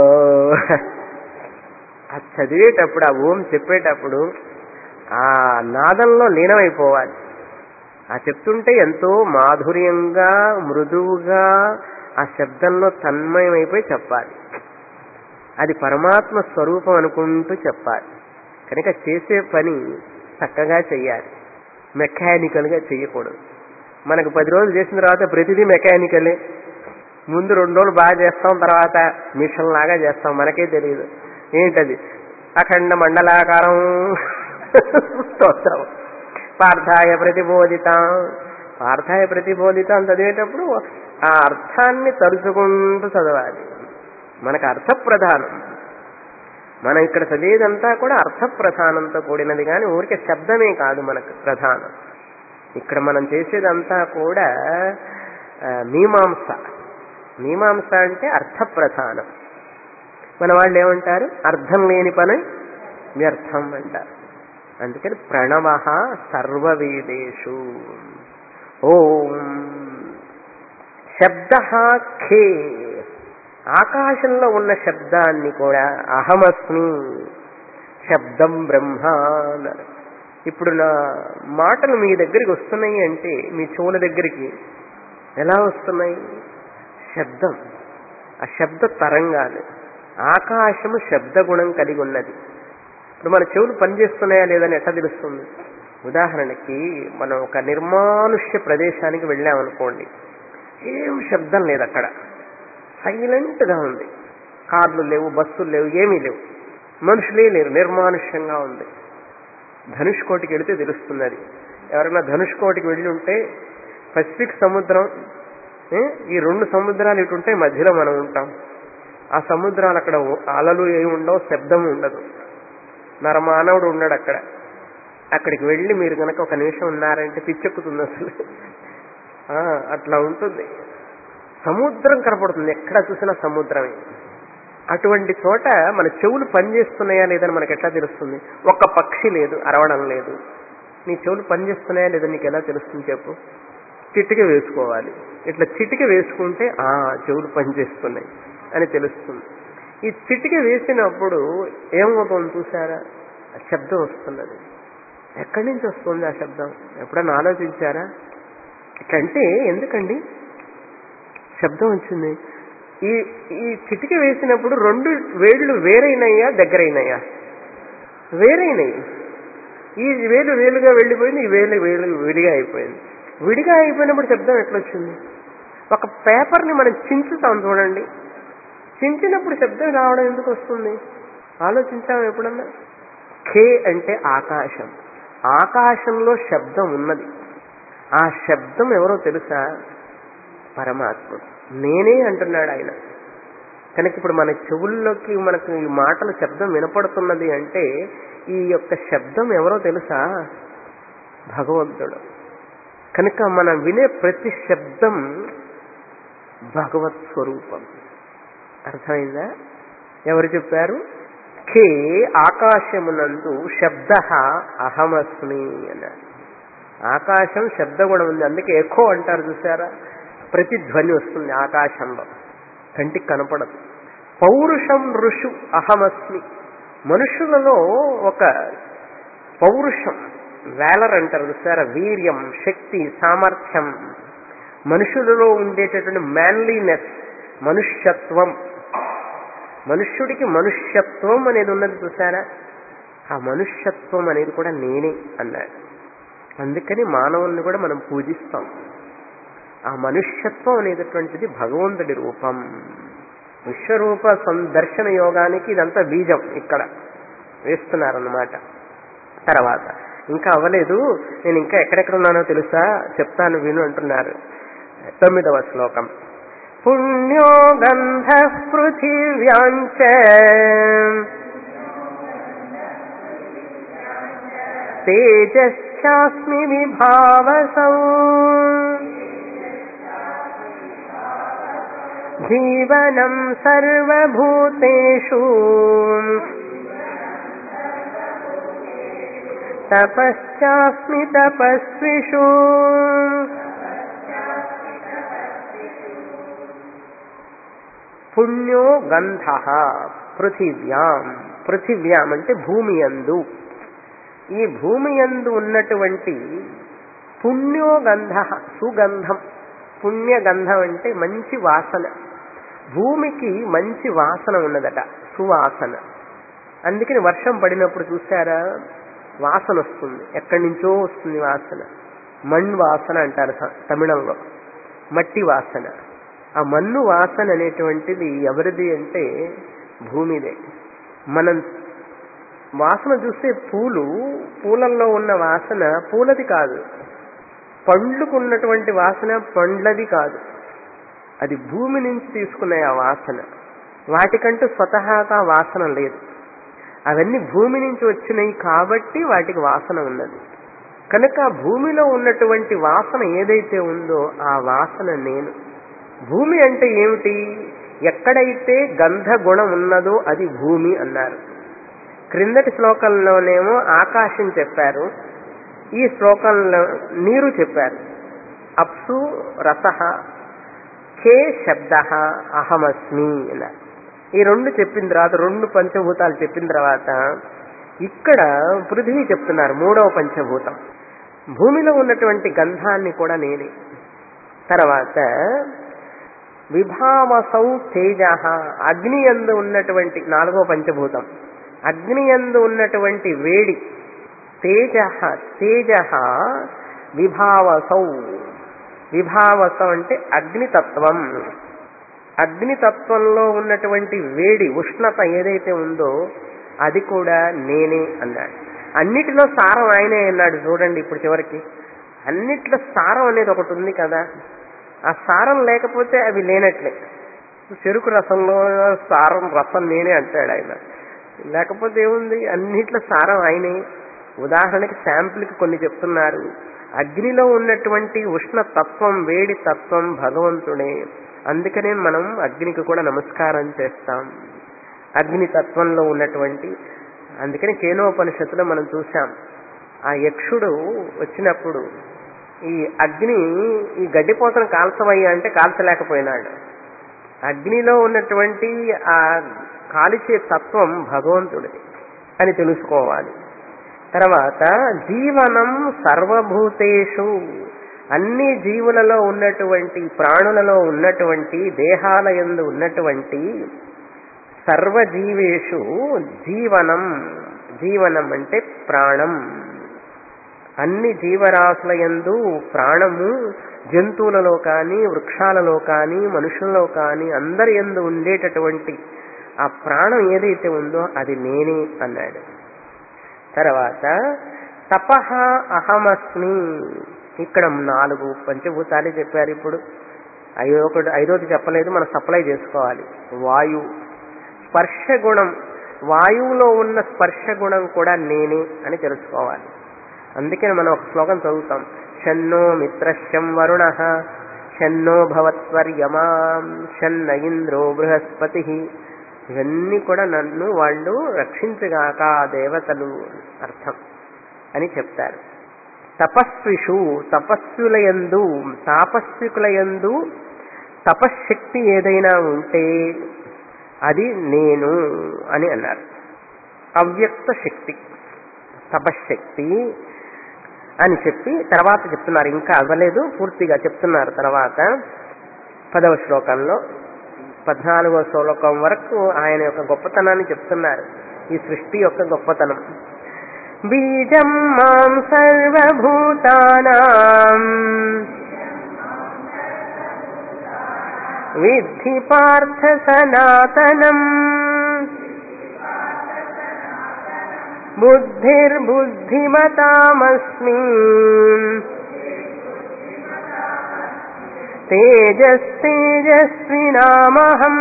ఆ చదివేటప్పుడు ఆ ఓం చెప్పేటప్పుడు ఆ నాదంలో లీనమైపోవాలి ఆ చెప్తుంటే ఎంతో మాధుర్యంగా మృదువుగా ఆ శబ్దంలో తన్మయమైపోయి చెప్పాలి అది పరమాత్మ స్వరూపం అనుకుంటూ చెప్పాలి కనుక చేసే పని చక్కగా చెయ్యాలి మెకానికల్గా చెయ్యకూడదు మనకు పది రోజులు చేసిన తర్వాత ప్రతిదీ మెకానికలే ముందు రెండు రోజులు బాగా చేస్తాం తర్వాత మిషన్ లాగా చేస్తాం మనకే తెలియదు ఏంటది అఖండ మండలాకారం స్తోత్రం పార్థాయ ప్రతిబోధిత పార్థాయ ప్రతిబోధిత అని చదివేటప్పుడు ఆ అర్థాన్ని తరుచుకుంటూ చదవాలి మనకు అర్థ ప్రధానం మనం ఇక్కడ చదివేదంతా కూడా అర్థ ప్రధానంతో కూడినది కానీ ఊరికే శబ్దమే కాదు మనకు ప్రధానం ఇక్కడ మనం చేసేదంతా కూడా ఆ, మీమాంస మీమాంస అంటే అర్థ ప్రధానం మన వాళ్ళు ఏమంటారు అర్థం లేని పని వ్యర్థం అంటారు అందుకని ప్రణవ సర్వవేదేషు ఓం శబ్ద ఖే ఆకాశంలో ఉన్న శబ్దాన్ని కూడా అహమస్మి శబ్దం బ్రహ్మ అన్నారు ఇప్పుడు నా మాటలు మీ దగ్గరికి వస్తున్నాయి అంటే మీ చెవుల దగ్గరికి ఎలా వస్తున్నాయి శబ్దం ఆ శబ్ద తరంగాలు ఆకాశము శబ్ద గుణం కలిగి ఉన్నది ఇప్పుడు మన చెవులు పనిచేస్తున్నాయా లేదని ఎట్లా తెలుస్తుంది ఉదాహరణకి మనం ఒక నిర్మానుష్య ప్రదేశానికి వెళ్ళామనుకోండి ఏం శబ్దం లేదు అక్కడ సైలెంట్గా ఉంది కార్లు లేవు బస్సులు లేవు ఏమీ లేవు మనుషులే లేరు నిర్మానుష్యంగా ఉంది ధనుష్కోటికి వెళితే తెలుస్తుంది అది ఎవరైనా ధనుష్కోటికి వెళ్ళి ఉంటే పసిఫిక్ సముద్రం ఏ, ఈ రెండు సముద్రాలు ఇటు ఉంటే మధ్యలో మనం ఉంటాం ఆ సముద్రాలు అక్కడ అలలు ఏమి ఉండవు శబ్దం ఉండదు నరమానవుడు ఉన్నాడు అక్కడ అక్కడికి వెళ్ళి మీరు కనుక ఒక నిమిషం ఉన్నారంటే పిచ్చెక్కుతుంది అసలు ఆ, అట్లా ఉంటుంది సముద్రం కనపడుతుంది ఎక్కడ చూసినా సముద్రమే అటువంటి చోట మన చెవులు పనిచేస్తున్నాయా లేదని మనకు ఎట్లా తెలుస్తుంది ఒక్క పక్షి లేదు అరవడం లేదు నీ చెవులు పనిచేస్తున్నాయా లేదని నీకు ఎలా తెలుస్తుంది చెప్పు చిటిక వేసుకోవాలి ఇట్లా చిటిక వేసుకుంటే ఆ చెవులు పనిచేస్తున్నాయి అని తెలుస్తుంది ఈ చిటిక వేసినప్పుడు ఏమవుతుంది చూసారా ఆ శబ్దం వస్తున్నది ఎక్కడి నుంచి వస్తుంది ఆ శబ్దం ఎప్పుడన్నా ఆలోచించారా ఇట్లంటే ఎందుకండి శబ్దం వచ్చింది ఈ ఈ చిటిక వేసినప్పుడు రెండు వేళ్ళు వేరైనయ్యా దగ్గరైనయ్యా వేరైనయి ఈ వేలు వేలుగా వెళ్ళిపోయింది ఈ వేలు వేలు విడిగా అయిపోయింది విడిగా అయిపోయినప్పుడు శబ్దం ఎట్లొచ్చింది ఒక పేపర్ని మనం చించుతాం చూడండి చించినప్పుడు శబ్దం రావడం ఎందుకు వస్తుంది ఆలోచించాం ఎప్పుడన్నా ఖే అంటే ఆకాశం ఆకాశంలో శబ్దం ఉన్నది ఆ శబ్దం ఎవరో తెలుసా పరమాత్ముడు నేనే అంటున్నాడు ఆయన కనుక ఇప్పుడు మన చెవుల్లోకి మనకు ఈ మాటల శబ్దం వినపడుతున్నది అంటే ఈ యొక్క శబ్దం ఎవరో తెలుసా భగవంతుడు కనుక మనం వినే ప్రతి శబ్దం భగవత్ స్వరూపం అర్థమైందా ఎవరు చెప్పారు ఖే ఆకాశమునందు శబ్ద అహమస్మి అన్నారు ఆకాశం శబ్దగుణం ఉంది అందుకే ఎఖో అంటారు చూసారా ప్రతిధ్వని వస్తుంది ఆకాశంలో కంటికి కనపడదు పౌరుషం ఋషు అహమస్మి మనుషులలో ఒక పౌరుషం వేలర్ అంటారు చూసారా వీర్యం శక్తి సామర్థ్యం మనుషులలో ఉండేటటువంటి మ్యాన్లీనెస్ మనుష్యత్వం మనుష్యుడికి మనుష్యత్వం అనేది ఉన్నది చూసారా ఆ మనుష్యత్వం అనేది కూడా నేనే అన్నాడు అందుకని మానవుల్ని కూడా మనం పూజిస్తాం ఆ మనుష్యత్వం అనేటటువంటిది భగవంతుడి రూపం విశ్వరూప సందర్శన యోగానికి ఇదంతా బీజం ఇక్కడ వేస్తున్నారన్నమాట తర్వాత ఇంకా అవ్వలేదు నేను ఇంకా ఎక్కడెక్కడ ఉన్నానో తెలుసా చెప్తాను విను అంటున్నారు తొమ్మిదవ శ్లోకం పుణ్యో గంధ పృథివ్యాంచ తేజశ్చాస్మి విభావసౌ జీవనం సర్వభూతేషు తపశ్చాస్మి తపస్విషు పుణ్యో గంధ పృథివ్యాం పృథివ్యాం అంటే భూమి యందు ఈ భూమి యందు ఉన్నటువంటి పుణ్యో గంధ సుగంధం పుణ్యగంధం అంటే మంచి వాసన భూమికి మంచి వాసన ఉన్నదట సువాసన అందుకని వర్షం పడినప్పుడు చూసారా వాసన వస్తుంది ఎక్కడి నుంచో వస్తుంది వాసన మణ్ వాసన అంటారు స- తమిళంలో మట్టి వాసన ఆ మన్ను వాసన అనేటువంటిది ఎవరిది అంటే భూమిదే మనం వాసన చూస్తే పూలు పూలల్లో ఉన్న వాసన పూలది కాదు పండ్లుకున్నటువంటి వాసన పండ్లది కాదు అది భూమి నుంచి తీసుకునే ఆ వాసన వాటికంటూ స్వతహాగా వాసన లేదు అవన్నీ భూమి నుంచి వచ్చినాయి కాబట్టి వాటికి వాసన ఉన్నది కనుక భూమిలో ఉన్నటువంటి వాసన ఏదైతే ఉందో ఆ వాసన నేను భూమి అంటే ఏమిటి ఎక్కడైతే గంధ గుణం ఉన్నదో అది భూమి అన్నారు క్రిందటి శ్లోకంలోనేమో ఆకాశం చెప్పారు ఈ శ్లోకంలో నీరు చెప్పారు అప్సు రస ఖే శబ్ద అహమస్మి అన్నారు ఈ రెండు చెప్పిన తర్వాత రెండు పంచభూతాలు చెప్పిన తర్వాత ఇక్కడ పృథివీ చెప్తున్నారు మూడవ పంచభూతం భూమిలో ఉన్నటువంటి గంధాన్ని కూడా నేనే తర్వాత విభావసౌ తేజ అగ్ని ఎందు ఉన్నటువంటి నాలుగో పంచభూతం అగ్ని ఎందు ఉన్నటువంటి వేడి తేజ తేజ విభావసౌ విభావసం అంటే అగ్నితత్వం అగ్నితత్వంలో ఉన్నటువంటి వేడి ఉష్ణత ఏదైతే ఉందో అది కూడా నేనే అన్నాడు అన్నిటిలో సారం ఆయనే అన్నాడు చూడండి ఇప్పుడు చివరికి అన్నిట్లో సారం అనేది ఒకటి ఉంది కదా ఆ సారం లేకపోతే అవి లేనట్లే చెరుకు రసంలో సారం రసం నేనే అంటాడు ఆయన లేకపోతే ఏముంది అన్నిట్లో సారం ఆయనే ఉదాహరణకి శాంపుల్కి కొన్ని చెప్తున్నారు అగ్నిలో ఉన్నటువంటి ఉష్ణ తత్వం వేడి తత్వం భగవంతుడే అందుకనే మనం అగ్నికి కూడా నమస్కారం చేస్తాం అగ్ని తత్వంలో ఉన్నటువంటి అందుకని కేనోపనిషత్తులో మనం చూసాం ఆ యక్షుడు వచ్చినప్పుడు ఈ అగ్ని ఈ గడ్డిపోతను కాల్చవయ్యా అంటే కాల్చలేకపోయినాడు అగ్నిలో ఉన్నటువంటి ఆ కాలిచే తత్వం భగవంతుడిది అని తెలుసుకోవాలి తర్వాత జీవనం సర్వభూతేషు అన్ని జీవులలో ఉన్నటువంటి ప్రాణులలో ఉన్నటువంటి దేహాల యందు ఉన్నటువంటి సర్వజీవేషు జీవనం జీవనం అంటే ప్రాణం అన్ని జీవరాశుల యందు ప్రాణము జంతువులలో కానీ వృక్షాలలో కానీ మనుషులలో కానీ అందరి యందు ఉండేటటువంటి ఆ ప్రాణం ఏదైతే ఉందో అది నేనే అన్నాడు తర్వాత తపహ అహమస్మి ఇక్కడ నాలుగు పంచభూతాలే చెప్పారు ఇప్పుడు ఐదో ఒకటి ఐదోది చెప్పలేదు మనం సప్లై చేసుకోవాలి వాయు స్పర్శ గుణం వాయువులో ఉన్న స్పర్శ గుణం కూడా నేనే అని తెలుసుకోవాలి అందుకని మనం ఒక శ్లోకం చదువుతాం షన్నో మిత్రశం వరుణ షన్నో భవత్వర్యమా షన్న ఇంద్రో బృహస్పతి ఇవన్నీ కూడా నన్ను వాళ్ళు రక్షించగాక దేవతలు అర్థం అని చెప్తారు తపస్విషు తపస్సులయందు తాపస్వికులయందు తపశ్శక్తి ఏదైనా ఉంటే అది నేను అని అన్నారు అవ్యక్త శక్తి తపశ్శక్తి అని చెప్పి తర్వాత చెప్తున్నారు ఇంకా అవ్వలేదు పూర్తిగా చెప్తున్నారు తర్వాత పదవ శ్లోకంలో పద్నాలుగో శ్లోకం వరకు ఆయన యొక్క గొప్పతనాన్ని చెప్తున్నారు ఈ సృష్టి యొక్క గొప్పతనం బీజం మాం సర్వభూతానాం విద్ధి పార్థ సనాతనం బుద్ధిర్బుద్ధిమతామస్మి తేజస్తేజస్వినామహం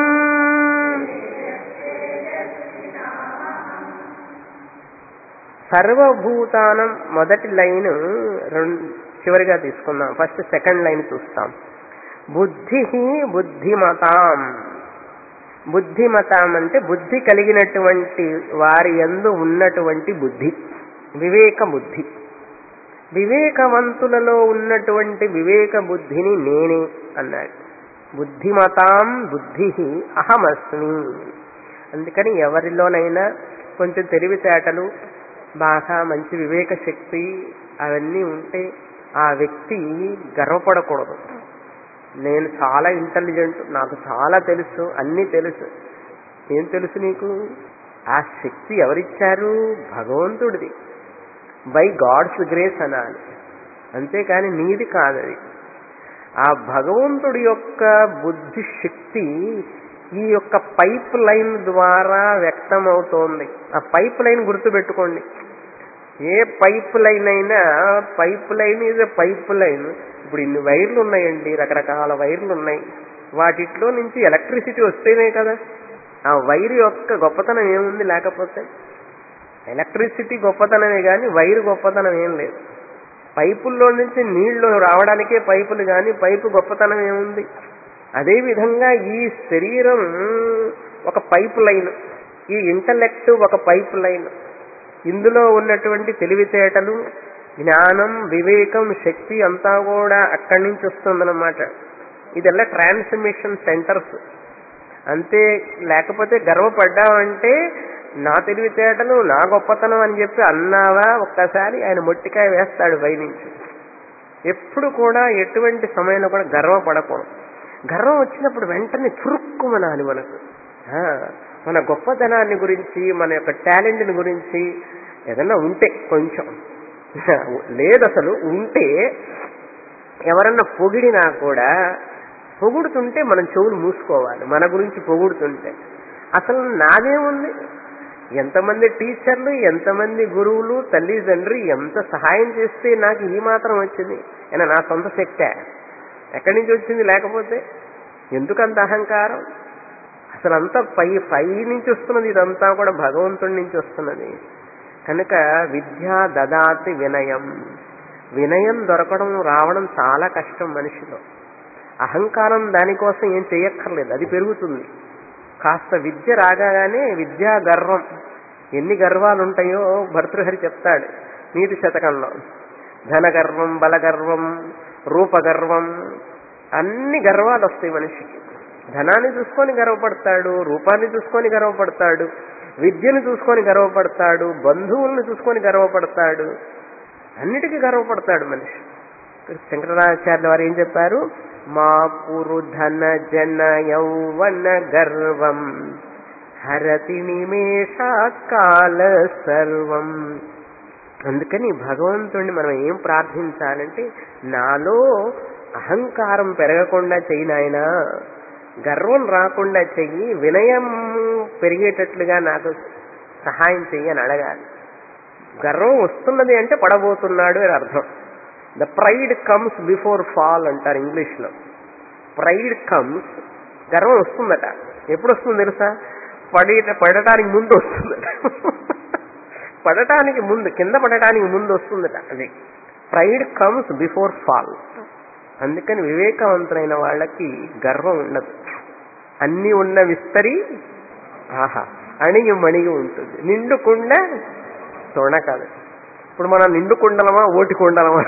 సర్వభూతానం మొదటి లైన్ రెండు చివరిగా తీసుకుందాం ఫస్ట్ సెకండ్ లైన్ చూస్తాం బుద్ధి బుద్ధిమతాం బుద్ధిమతాం అంటే బుద్ధి కలిగినటువంటి వారి యందు ఉన్నటువంటి బుద్ధి వివేక బుద్ధి వివేకవంతులలో ఉన్నటువంటి వివేక బుద్ధిని నేనే అన్నాడు బుద్ధిమతాం బుద్ధి అహమస్మి అందుకని ఎవరిలోనైనా కొంచెం తెలివితేటలు బాగా మంచి వివేక శక్తి అవన్నీ ఉంటే ఆ వ్యక్తి గర్వపడకూడదు నేను చాలా ఇంటెలిజెంట్ నాకు చాలా తెలుసు అన్నీ తెలుసు ఏం తెలుసు నీకు ఆ శక్తి ఎవరిచ్చారు భగవంతుడిది బై గాడ్స్ గ్రేస్ అనాలి అంతేకాని నీది కాదది ఆ భగవంతుడి యొక్క బుద్ధి శక్తి ఈ యొక్క పైప్ లైన్ ద్వారా వ్యక్తమవుతోంది ఆ పైప్ లైన్ గుర్తుపెట్టుకోండి ఏ పైప్ లైన్ అయినా pipeline is a pipeline ఇప్పుడు ఇన్ని వైర్లు ఉన్నాయండి రకరకాల వైర్లు ఉన్నాయి వాటిట్లో నుంచి ఎలక్ట్రిసిటీ వస్తేనే కదా ఆ వైర్ యొక్క గొప్పతనం ఏముంది లేకపోతే ఎలక్ట్రిసిటీ గొప్పతనమే కానీ వైర్ గొప్పతనం ఏం లేదు పైపుల్లో నుంచి నీళ్లు రావడానికే పైపులు కానీ పైపు గొప్పతనం ఏముంది అదేవిధంగా ఈ శరీరం ఒక పైప్ లైన్ ఈ ఇంటలెక్ట్ ఒక పైప్ లైన్ ఇందులో ఉన్నటువంటి తెలివితేటలు జ్ఞానం వివేకం శక్తి అంతా కూడా అక్కడి నుంచి వస్తుందన్నమాట ఇదెల్లా ట్రాన్స్మిషన్ సెంటర్స్ అంతే లేకపోతే గర్వపడ్డావంటే నా తెలివితేటలు నా గొప్పతనం అని చెప్పి అన్నావా ఒక్కసారి ఆయన మొట్టికాయ వేస్తాడు పైనుంచి ఎప్పుడు కూడా ఎటువంటి సమయంలో కూడా గర్వపడకూడదు గర్వం వచ్చినప్పుడు వెంటనే చురుక్కుమనాలి మనకు ఆ, మన గొప్పతనాన్ని గురించి మన యొక్క టాలెంట్ని గురించి ఏదన్నా ఉంటే కొంచెం లేదు అసలు ఉంటే ఎవరన్నా పొగిడినా కూడా పొగుడుతుంటే మనం చెవులు మూసుకోవాలి మన గురించి పొగుడుతుంటే అసలు నాదేముంది ఎంతమంది టీచర్లు ఎంతమంది గురువులు తల్లిదండ్రి ఎంత సహాయం చేస్తే నాకు ఈ మాత్రం వచ్చింది అయినా నా సొంత శక్తే ఎక్కడి నుంచి వచ్చింది లేకపోతే ఎందుకంత అహంకారం అసలు అంతా పై పై నుంచి వస్తున్నది ఇదంతా కూడా భగవంతుడి నుంచి వస్తున్నది కనుక విద్య దదాతి వినయం వినయం దొరకడం రావడం చాలా కష్టం మనిషిలో అహంకారం దానికోసం ఏం చేయక్కర్లేదు అది పెరుగుతుంది కాస్త విద్య రాగానే విద్యా గర్వం ఎన్ని గర్వాలు ఉంటాయో భర్తృహరి చెప్తాడు నీతి శతకంలో ధన గర్వం బలగర్వం రూపగర్వం అన్ని గర్వాలు వస్తాయి మనిషికి ధనాన్ని చూసుకొని గర్వపడతాడు రూపాన్ని చూసుకొని గర్వపడతాడు విద్యను చూసుకొని గర్వపడతాడు బంధువులను చూసుకొని గర్వపడతాడు అన్నిటికీ గర్వపడతాడు మనిషి శంకరాచార్య వారు ఏం చెప్పారు మా పురు ధన జన యౌవన గర్వం హరతి నిమేషాకాల సర్వం అందుకని భగవంతుడిని మనం ఏం ప్రార్థించాలంటే నాలో అహంకారం పెరగకుండా చెయ్యి నాయనా గర్వం రాకుండా చెయ్యి వినయం పెరిగేటట్లుగా నాకు సహాయం చెయ్యి అని అడగాలి గర్వం వస్తున్నది అంటే పడబోతున్నాడు అని అర్థం the pride comes before fall అంటారు ఇంగ్లీష్లో ప్రైడ్ కమ్స్ గర్వం వస్తుందట ఎప్పుడు వస్తుంది తెలుసా పడి పడటానికి ముందు వస్తుందట పడటానికి ముందు కింద పడటానికి ముందు వస్తుందట అది ప్రైడ్ కమ్స్ బిఫోర్ ఫాల్ అందుకని వివేకవంతులైన వాళ్ళకి గర్వం ఉండదు అన్ని ఉన్న విస్తరి ఆహా అణిగి మణిగి ఉంటుంది నిండుకుండా తొణకాదు ఇప్పుడు మనం నిండు కుండలమా ఓటి కుండలమా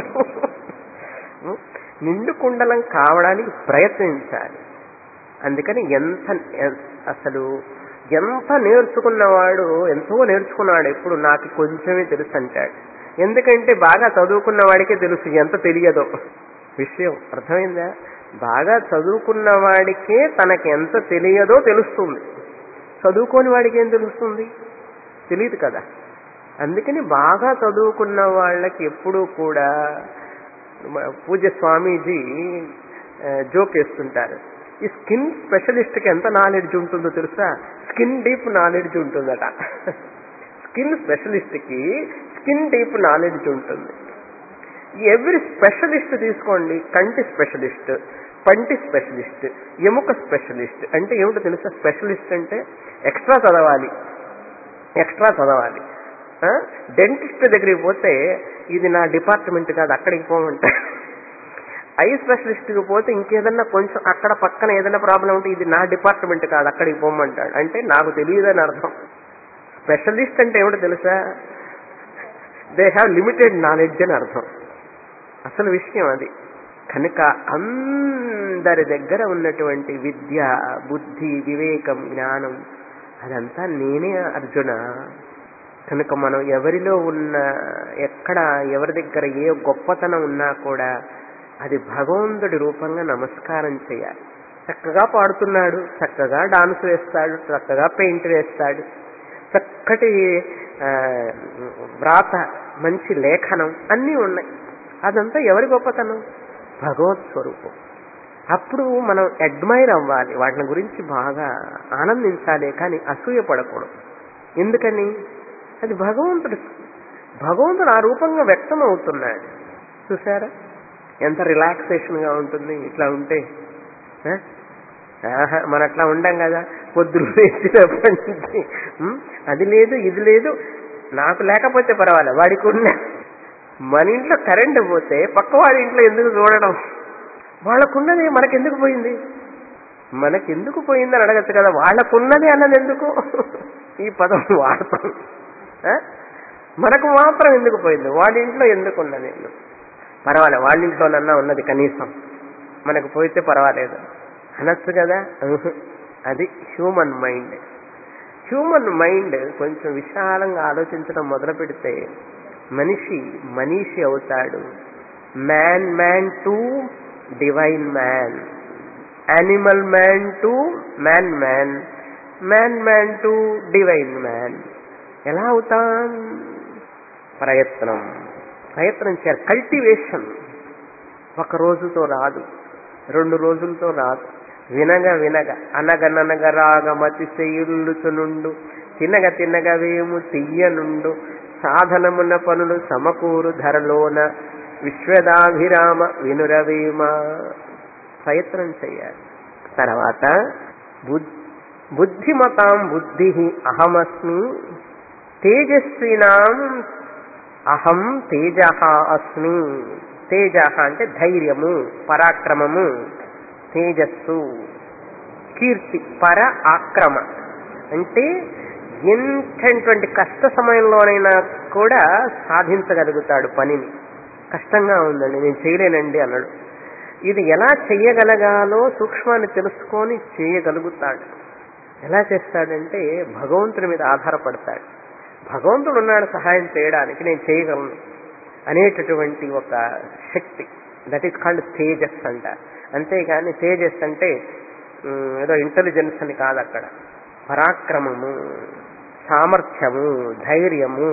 నిండు కుండలం కావడానికి ప్రయత్నించాలి అందుకని ఎంత అసలు ఎంత నేర్చుకున్నవాడు ఎంతో నేర్చుకున్నాడు ఎప్పుడు నాకు కొంచెమే తెలుసు అంటాడు ఎందుకంటే బాగా చదువుకున్న వాడికే తెలుసు ఎంత తెలియదో విషయం అర్థమైందా బాగా చదువుకున్న వాడికే తనకి ఎంత తెలియదో తెలుస్తుంది చదువుకోని వాడికి ఏం తెలుస్తుంది తెలియదు కదా అందుకని బాగా చదువుకున్న వాళ్ళకి ఎప్పుడూ కూడా పూజ స్వామీజీ జోక్ వేస్తుంటారు ఈ స్కిన్ స్పెషలిస్ట్కి ఎంత నాలెడ్జ్ ఉంటుందో తెలుసా స్కిన్ డీప్ నాలెడ్జ్ ఉంటుందట స్కిన్ స్పెషలిస్ట్కి స్కిన్ డీప్ నాలెడ్జ్ ఉంటుంది ఎవ్రీ స్పెషలిస్ట్ తీసుకోండి కంటి స్పెషలిస్ట్ పంటి స్పెషలిస్ట్ ఎముక స్పెషలిస్ట్ అంటే ఏమిటో తెలుసా స్పెషలిస్ట్ అంటే ఎక్స్ట్రా చదవాలి ఎక్స్ట్రా చదవాలి డెంటిస్ట్ దగ్గరికి పోతే ఇది నా డిపార్ట్మెంట్ కాదు అక్కడికి పోమంటే ఐ స్పెషలిస్ట్కి పోతే ఇంకేదన్నా కొంచెం అక్కడ పక్కన ఏదైనా ప్రాబ్లం ఉంటే ఇది నా డిపార్ట్మెంట్ కాదు అక్కడికి పోమంటాడు అంటే నాకు తెలియదని అర్థం స్పెషలిస్ట్ అంటే ఏమిటో తెలుసా దే హ్యావ్ లిమిటెడ్ నాలెడ్జ్ అని అర్థం అసలు విషయం అది కనుక అందరి దగ్గర ఉన్నటువంటి విద్య బుద్ధి వివేకం జ్ఞానం అదంతా నేనే అర్జున కనుక మనం ఎవరిలో ఉన్న ఎక్కడ ఎవరి దగ్గర ఏ గొప్పతనం ఉన్నా కూడా అది భగవంతుడి రూపంగా నమస్కారం చేయాలి చక్కగా పాడుతున్నాడు చక్కగా డాన్స్ వేస్తాడు చక్కగా పెయింట్ వేస్తాడు చక్కటి వ్రాత మంచి లేఖనం అన్నీ ఉన్నాయి అదంతా ఎవరి గొప్పతనం భగవత్ స్వరూపం అప్పుడు మనం అడ్మైర్ అవ్వాలి వాటిని గురించి బాగా ఆనందించాలి కానీ అసూయ పడకూడదు ఎందుకని అది భగవంతుడు భగవంతుడు ఆ రూపంగా వ్యక్తం అవుతున్నాడు చూసారా ఎంత రిలాక్సేషన్గా ఉంటుంది ఇట్లా ఉంటే ఆ? ఆహా, మన అట్లా ఉండం కదా పొద్దున వేసినప్పటి నుంచి ఉం? అది లేదు ఇది లేదు నాకు లేకపోతే పర్వాలేదు వాడికి ఉన్న మన ఇంట్లో కరెంటు పోతే పక్క వాడి ఇంట్లో ఎందుకు చూడడం వాళ్ళకున్నది మనకెందుకు పోయింది మనకెందుకు పోయిందని అడగచ్చు కదా వాళ్ళకున్నది అన్నది ఎందుకు ఈ పదం వాడతాం ఆ? మనకు మాత్రం ఎందుకు పోయింది వాడి ఇంట్లో ఎందుకు ఉన్నది పర్వాలేదు వాళ్ళ ఇంట్లోనన్నా ఉన్నది కనీసం మనకు పోయితే పర్వాలేదు అనొచ్చు కదా ఉహు. అది హ్యూమన్ మైండ్ హ్యూమన్ మైండ్ కొంచెం విశాలంగా ఆలోచించడం మొదలు పెడితే మనిషి మనీషి అవుతాడు man man to divine man animal man to man man man man to divine man ఎలా అవుతాం ప్రయత్నం ప్రయత్నం చేయాలి కల్టివేషన్ ఒక రోజుతో రాదు రెండు రోజులతో రాదు వినగ వినగ అనగననగ రాగమతి సెయుల్లుచునుండు తినగ తినగ వేము తీయనుండు సాధనమున పనులు సమకూరు ధరలోన విశ్వదాభిరామ వినురవేమ ప్రయత్నం చేయాలి తర్వాత బుద్- బుద్ధిమతాం బుద్ధి అహమస్మి తేజస్వినాం అహం తేజ అస్మి తేజ అంటే ధైర్యము పరాక్రమము తేజస్సు కీర్తి పర ఆక్రమ అంటే ఎంతటువంటి కష్ట సమయంలోనైనా కూడా సాధించగలుగుతాడు పనిని కష్టంగా ఉందండి నేను చేయలేనండి అన్నాడు ఇది ఎలా చెయ్యగలగాలో సూక్ష్మాన్ని తెలుసుకొని చేయగలుగుతాడు ఎలా చేస్తాడంటే భగవంతుని మీద ఆధారపడతాడు భగవంతుడు ఉన్నాడు సహాయం చేయడానికి నేను చేయగలను అనేటటువంటి ఒక శక్తి దట్ ఈస్ కాల్డ్ తేజస్ అంటారు అంతేగాని తేజస్ అంటే ఉమ్, ఏదో ఇంటెలిజెన్స్ అని కాదు అక్కడ పరాక్రమము సామర్థ్యము ధైర్యము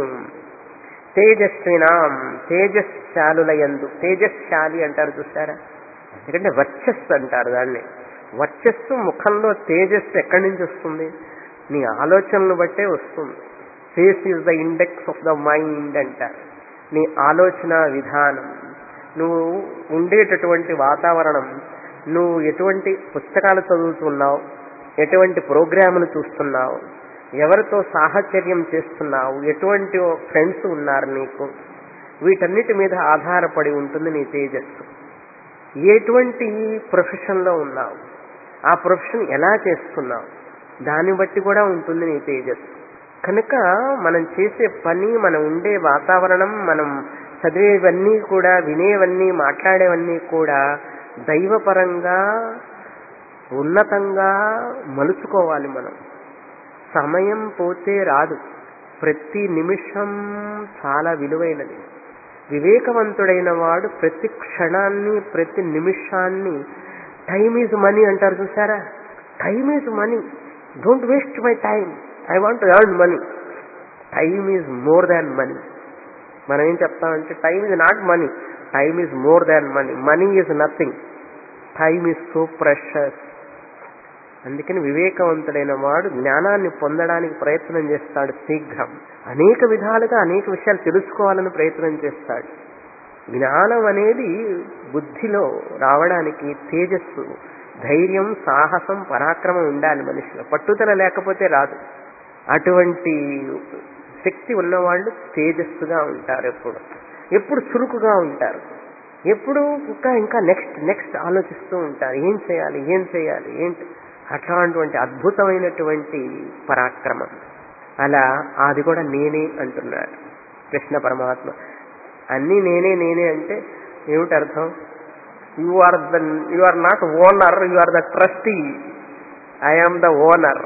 తేజస్వినాం తేజశ్శాలులయందు తేజశ్శాలి అంటారు చూసారా ఎందుకంటే వర్చస్సు అంటారు దాన్ని వర్చస్సు ముఖంలో తేజస్సు ఎక్కడి నుంచి వస్తుంది నీ ఆలోచనలు బట్టే వస్తుంది face is the index of the mind అంటారు నీ ఆలోచన విధానం నువ్వు ఉండేటటువంటి వాతావరణం నువ్వు ఎటువంటి పుస్తకాలు చదువుతున్నావు ఎటువంటి ప్రోగ్రాములు చూస్తున్నావు ఎవరితో సాహచర్యం చేస్తున్నావు ఎటువంటి ఫ్రెండ్స్ ఉన్నారు నీకు వీటన్నిటి మీద ఆధారపడి ఉంటుంది నీ తేజస్సు ఎటువంటి ప్రొఫెషన్లో ఉన్నావు ఆ ప్రొఫెషన్ ఎలా చేస్తున్నావు దాన్ని బట్టి కూడా ఉంటుంది నీ తేజస్సు కనుక మనం చేసే పని మనం ఉండే వాతావరణం మనం చదివేవన్నీ కూడా వినేవన్నీ మాట్లాడేవన్నీ కూడా దైవపరంగా ఉన్నతంగా మలుచుకోవాలి మనం సమయం పోతే రాదు ప్రతి నిమిషం చాలా విలువైనది వివేకవంతుడైన వాడు ప్రతి క్షణాన్ని ప్రతి నిమిషాన్ని టైమ్ ఈజ్ మనీ అంటారు చూసారా time is money don't waste my time I want earn money time is more than money మనం ఏం చెప్తామంటే time is not money time is more than money money is nothing time is so precious అందుకని వివేకవంతుడైన వాడు జ్ఞానాన్ని పొందడానికి ప్రయత్నం చేస్తాడు శీఘ్రం అనేక విధాలుగా అనేక విషయాలు తెలుసుకోవాలని ప్రయత్నం చేస్తాడు జ్ఞానం అనేది బుద్ధిలో రావడానికి తేజస్సు ధైర్యం సాహసం పరాక్రమం ఉండాలి మనిషిలో పట్టుదల లేకపోతే రాదు అటువంటి శక్తి ఉన్నవాళ్ళు తేజస్సుగా ఉంటారు ఎప్పుడు ఎప్పుడు చురుకుగా ఉంటారు ఎప్పుడు ఇంకా ఇంకా నెక్స్ట్ నెక్స్ట్ ఆలోచిస్తూ ఉంటారు ఏం చేయాలి ఏం చేయాలి ఏంటి అట్లాంటి అద్భుతమైనటువంటి పరాక్రమం అలా అది కూడా నేనే అంటున్నాడు కృష్ణ పరమాత్మ అన్నీ నేనే నేనే అంటే ఏమిటి అర్థం you are the you are not owner you are the trustee I am the owner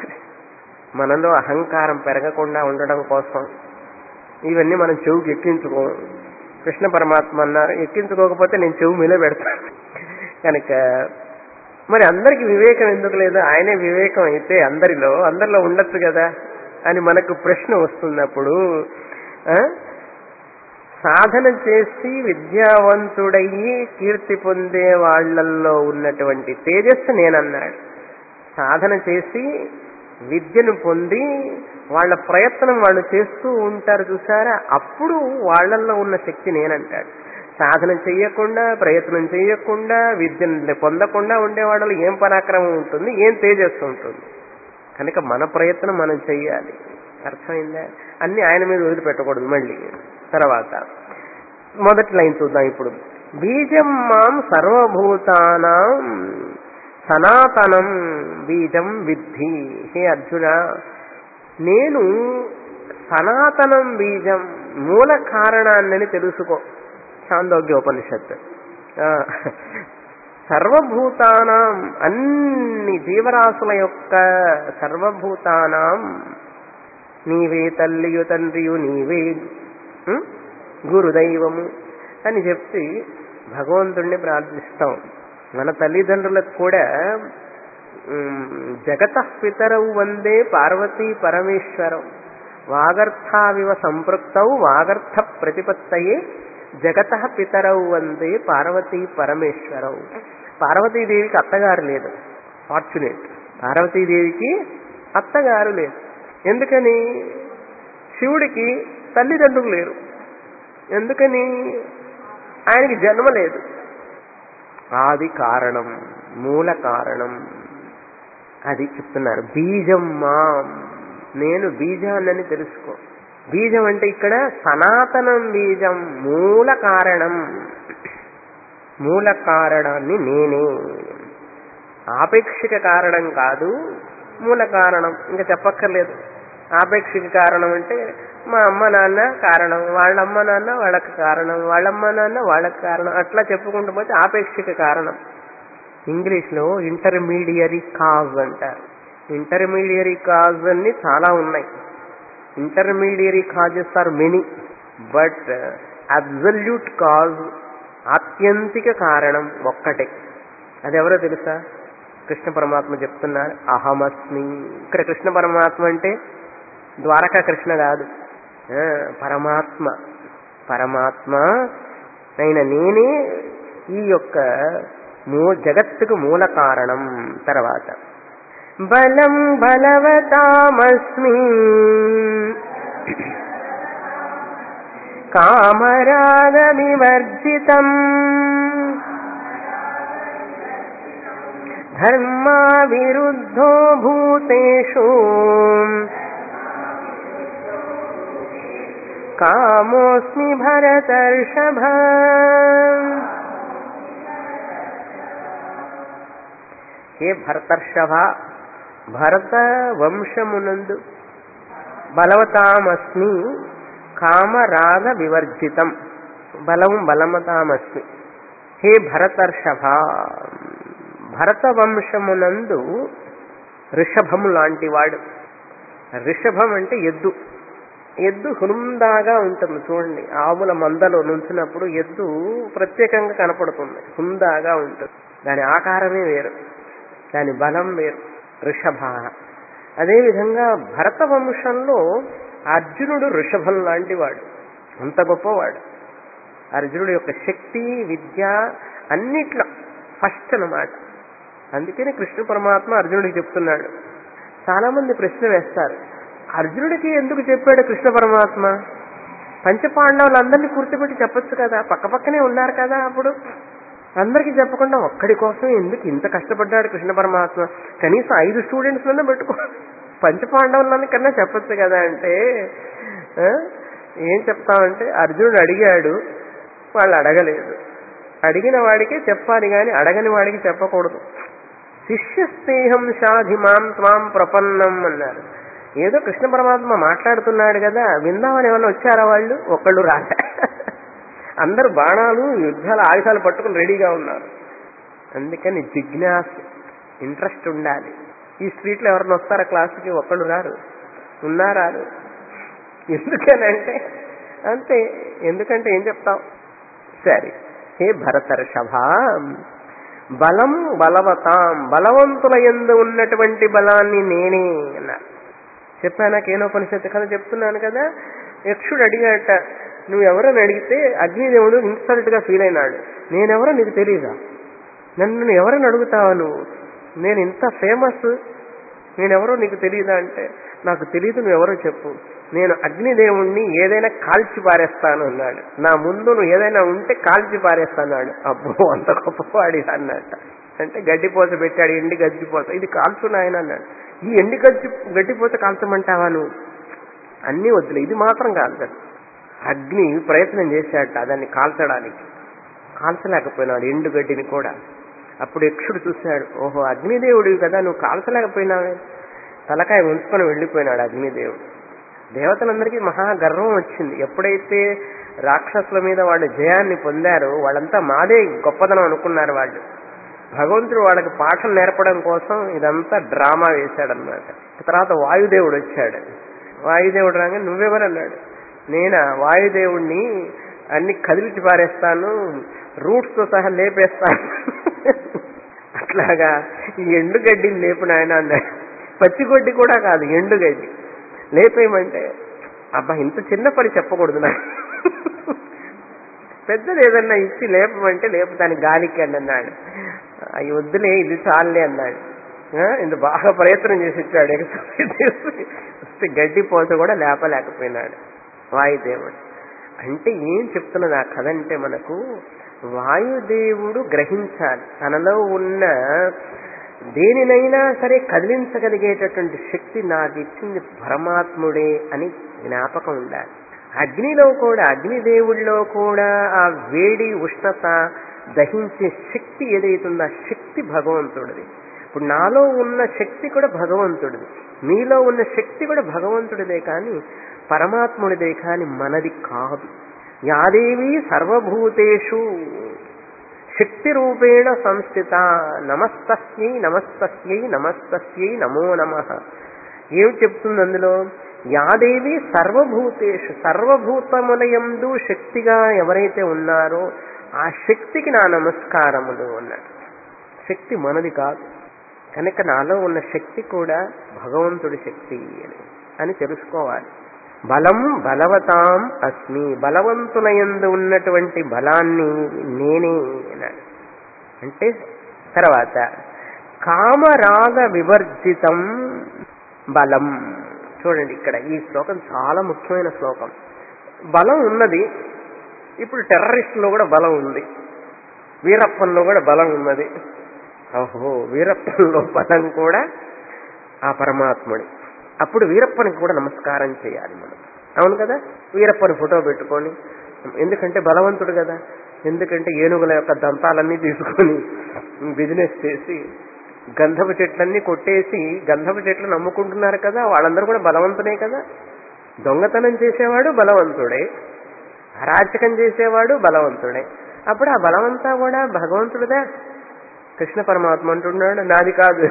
మనలో అహంకారం పెరగకుండా ఉండడం కోసం ఇవన్నీ మనం చెవుకి ఎక్కించుకో కృష్ణ పరమాత్మ అన్నారు ఎక్కించుకోకపోతే నేను చెవు మీద పెడతాను కనుక మరి అందరికి వివేకం ఎందుకు లేదు ఆయనే వివేకం అయితే అందరిలో అందరిలో ఉండొచ్చు కదా అని మనకు ప్రశ్న వస్తున్నప్పుడు ఆ? సాధన చేసి విద్యావంతుడయ్యి కీర్తి పొందే వాళ్ళల్లో ఉన్నటువంటి తేజస్సు నేనన్నాడు సాధన చేసి విద్యను పొంది వాళ్ళ ప్రయత్నం వాళ్ళు చేస్తూ ఉంటారు చూసారా అప్పుడు వాళ్ళల్లో ఉన్న శక్తి నేనంటాడు సాధన చెయ్యకుండా ప్రయత్నం చెయ్యకుండా విద్యను పొందకుండా ఉండే వాళ్ళలో ఏం పరాక్రమం ఉంటుంది ఏం తేజస్సు ఉంటుంది కనుక మన ప్రయత్నం మనం చెయ్యాలి అర్థమైందా అన్ని ఆయన మీద వదిలిపెట్టకూడదు మళ్ళీ తర్వాత మొదటి లైన్ చూద్దాం ఇప్పుడు బీజం మాం సర్వభూతానాం సనాతనం బీజం విద్ధి హే అర్జున నేను సనాతనం బీజం మూల కారణాన్ని తెలుసుకో చాందోగ్య ఉపనిషత్తు ఆ, సర్వభూతానాం అన్ని జీవరాశుల యొక్క సర్వభూతానాం నీవే తల్లియు తండ్రియు నీవే ఉం? గురుదైవము అని చెప్పి భగవంతుణ్ణి ప్రార్థిస్తాం మన తల్లిదండ్రులకు కూడా జగత పితరవు వందే పార్వతీ పరమేశ్వరం వాగర్థావివ సంపృక్తౌ వాగర్థ ప్రతిపత్తయే జగత పితరవు వందే పార్వతీ పరమేశ్వరవు పార్వతీదేవికి అత్తగారు లేదు ఫార్చునేట్ పార్వతీదేవికి అత్తగారు లేదు ఎందుకని శివుడికి తల్లిదండ్రులు లేరు ఎందుకని ఆయనకి జన్మ లేదు ఆది కారణం మూల కారణం అది చెప్తున్నారు బీజం మాం నేను బీజాన్నని తెలుసుకో బీజం అంటే ఇక్కడ సనాతనం బీజం మూల కారణం మూల కారణాన్ని నేనే ఆపేక్షిక కారణం కాదు మూల కారణం ఇంకా చెప్పక్కర్లేదు ఆపేక్షిక కారణం అంటే మా అమ్మ నాన్న కారణం వాళ్ళ అమ్మ నాన్న వాళ్ళకి కారణం వాళ్ళమ్మ నాన్న వాళ్ళకి కారణం అట్లా చెప్పుకుంటూ పోతే ఆపేక్షిక కారణం ఇంగ్లీష్లో ఇంటర్మీడియరీ కాజ్ అంటారు ఇంటర్మీడియరీ కాజ్ అన్ని చాలా ఉన్నాయి intermediary causes are many but absolute cause ఆత్యంతిక కారణం ఒక్కటే అది ఎవరో తెలుసా కృష్ణ పరమాత్మ చెప్తున్నారు అహమస్మి ఇక్కడ కృష్ణ పరమాత్మ అంటే ద్వారకా కృష్ణ కాదు ఆ, పరమాత్మ పరమాత్మ అయిన నేనే ఈ యొక్క మూ జగత్తుకు మూల కారణం తర్వాత బలం బలవతామస్మి కామరాగవివర్జితం ధర్మా విరుద్ధో భూతేషు కామోస్మి భరతర్షభ హే భరతర్షభ భరత వంశమునందు బలవతామస్మి కామరాగ వివర్జితం బలం బలమతామస్మి హే భరతర్షభ భరత వంశమునందు ఋషభము లాంటి వాడు ఋషభం అంటే ఎద్దు ఎద్దు హుందాగా ఉంటుంది చూడండి ఆవుల మందలో నుంచినప్పుడు ఎద్దు ప్రత్యేకంగా కనపడుతుంది హుందాగా ఉంటుంది దాని ఆకారమే వేరు దాని బలం వేరు ఋషభ అదేవిధంగా భరత వంశంలో అర్జునుడు ఋషభం లాంటి వాడు అంత గొప్పవాడు అర్జునుడు యొక్క శక్తి విద్య అన్నిట్లో ఫస్ట్ అన్నమాట అందుకని కృష్ణ పరమాత్మ అర్జునుడికి చెప్తున్నాడు చాలా మంది ప్రశ్న వేస్తారు అర్జునుడికి ఎందుకు చెప్పాడు కృష్ణ పరమాత్మ పంచపాండవులందరినీ కూర్చోబెట్టి చెప్పొచ్చు కదా పక్క పక్కనే ఉన్నారు కదా అప్పుడు అందరికీ చెప్పకుండా ఒక్కడి కోసం ఎందుకు ఇంత కష్టపడ్డాడు కృష్ణ పరమాత్మ కనీసం ఐదు స్టూడెంట్స్లోనే పెట్టుకో పంచపాండవులని కన్నా చెప్పొచ్చు కదా అంటే ఆ, ఏం చెప్తామంటే అర్జునుడు అడిగాడు వాళ్ళు అడగలేదు అడిగిన వాడికే చెప్పాలి కానీ అడగని వాడికి చెప్పకూడదు శిష్యస్నేహం షాధిమాం త్వాం ప్రపన్నం అన్నారు ఏదో కృష్ణ పరమాత్మ మాట్లాడుతున్నాడు కదా విందామని ఏమన్నా వచ్చారా వాళ్ళు ఒక్కళ్ళు రాలే అందరు బాణాలు యుద్ధాలు ఆయుధాలు పట్టుకుని రెడీగా ఉన్నారు అందుకని జిజ్ఞాస ఇంట్రెస్ట్ ఉండాలి ఈ స్ట్రీట్లో ఎవరిని వస్తారా క్లాసుకి ఒక్కళ్ళు రారు ఉన్నారారు ఎందుకనంటే అంతే ఎందుకంటే ఏం చెప్తాం సరే హే భరతర్షభ బలం బలవతాం బలవంతుల ఎందు ఉన్నటువంటి బలాన్ని నేనే అన్నారు చెప్పానా కేనోపనిషత్తు కథ చెప్తున్నాను కదా యక్షుడు అడిగాట నువ్వెవరని అడిగితే అగ్నిదేవుడు ఇన్సల్ట్ గా ఫీల్ అయినాడు నేనెవరో నీకు తెలియదా నన్ను ఎవరని అడుగుతావా నువ్వు నేను ఇంత ఫేమస్ నేనెవరో నీకు తెలియదా అంటే నాకు తెలియదు నువ్వెవరో చెప్పు నేను అగ్నిదేవుణ్ణి ఏదైనా కాల్చి పారేస్తాను అన్నాడు నా ముందు నువ్వు ఏదైనా ఉంటే కాల్చి పారేస్తాన్నాడు అబ్బో అంత గొప్పవాడి అన్నట్ట అంటే గడ్డిపోత పెట్టాడు ఎండి గడ్డిపోత ఇది కాల్చు నాయన అన్నాడు ఈ ఎండి గడ్డి గడ్డిపోత కాల్చమంటావా నువ్వు అన్నీ వద్దులే ఇది మాత్రం కాల్చాడు అగ్ని ప్రయత్నం చేశాడట దాన్ని కాల్చడానికి కాల్చలేకపోయినాడు ఎండు గడ్డిని కూడా అప్పుడు యక్షుడు చూశాడు ఓహో అగ్నిదేవుడివి కదా నువ్వు కాల్చలేకపోయినావే తలకాయ ఉంచుకొని వెళ్ళిపోయినాడు అగ్నిదేవుడు దేవతలందరికీ మహా గర్వం వచ్చింది ఎప్పుడైతే రాక్షసుల మీద వాళ్ళు జయాన్ని పొందారో వాళ్ళంతా మాదే గొప్పదనం అనుకున్నారు వాళ్ళు భగవంతుడు వాళ్ళకి పాఠం నేర్పడం కోసం ఇదంతా డ్రామా వేశాడనమాట తర్వాత వాయుదేవుడు వచ్చాడు వాయుదేవుడు రాగా నువ్వెవరన్నాడు నేనా వాయుదేవుణ్ణి అన్ని కదిలిచి పారేస్తాను రూట్స్ తో సహా లేపేస్తాను అట్లాగా ఈ ఎండుగడ్డిని లేపు నాయన అన్నాడు పచ్చిగొడ్డి కూడా కాదు ఎండుగడ్డి లేపేయమంటే అబ్బా ఇంత చిన్న పని చెప్పకూడదు నాకు పెద్దది ఏదన్నా ఇచ్చి లేపమంటే లేపుతాను గాలికి అని అన్నాడు అవి వద్దులే ఇది చాలులే అన్నాడు ఆ, ఇంత బాగా ప్రయత్నం చేసి ఇచ్చాడు ఎక్సర్సైజ్ చేసి వస్తే గడ్డి పోత కూడా లేపలేకపోయినాడు వాయుదేవుడు అంటే ఏం చెప్తున్నది ఆ కథ అంటే మనకు వాయుదేవుడు గ్రహించాలి తనలో ఉన్న దేనినైనా సరే కదిలించగలిగేటటువంటి శక్తి నాకు ఇచ్చింది పరమాత్ముడే అని జ్ఞాపకం ఉండాలి అగ్నిలో కూడా అగ్నిదేవుడిలో కూడా ఆ వేడి ఉష్ణత దహించే శక్తి ఏదైతుందో ఆ శక్తి భగవంతుడిది ఇప్పుడు నాలో ఉన్న శక్తి కూడా భగవంతుడిది మీలో ఉన్న శక్తి కూడా భగవంతుడిదే కానీ పరమాత్ముడిదే కానీ మనది కాదు యాదేవి సర్వభూతేషు శక్తి రూపేణ సంస్థిత నమస్తస్యై నమస్తస్యై నమస్తస్యై నమో నమ ఏం చెప్తుంది అందులో యాదేవి సర్వభూతేషు సర్వభూతములయందు శక్తిగా ఎవరైతే ఉన్నారో ఆ శక్తికి నా నమస్కారములు అన్నాడు శక్తి మనది కాదు కనుక నాలో ఉన్న శక్తి కూడా భగవంతుడి శక్తి అని అని తెలుసుకోవాలి బలం బలవతాం అస్మి బలవంతులయందు ఉన్నటువంటి బలాన్ని నేనే అన్నాడు అంటే తర్వాత కామరాగ వివర్జితం బలం చూడండి ఇక్కడ ఈ శ్లోకం చాలా ముఖ్యమైన శ్లోకం బలం ఉన్నది ఇప్పుడు టెర్రరిస్ట్లో కూడా బలం ఉంది వీరప్పంలో కూడా బలం ఉన్నది ఓహో వీరప్పంలో బలం కూడా ఆ పరమాత్ముడి అప్పుడు వీరప్పనికి కూడా నమస్కారం చేయాలి మనం అవును కదా వీరప్పని ఫోటో పెట్టుకొని ఎందుకంటే బలవంతుడు కదా ఎందుకంటే ఏనుగుల యొక్క దంతాలన్నీ తీసుకొని బిజినెస్ చేసి గంధపు చెట్లన్నీ కొట్టేసి గంధపు చెట్లు నమ్ముకుంటున్నారు కదా వాళ్ళందరూ కూడా బలవంతునే కదా దొంగతనం చేసేవాడు బలవంతుడే అరాచకం చేసేవాడు బలవంతుడే అప్పుడు ఆ బలవంతా కూడా భగవంతుడిదా కృష్ణ పరమాత్మ అంటున్నాడు నాది కాదు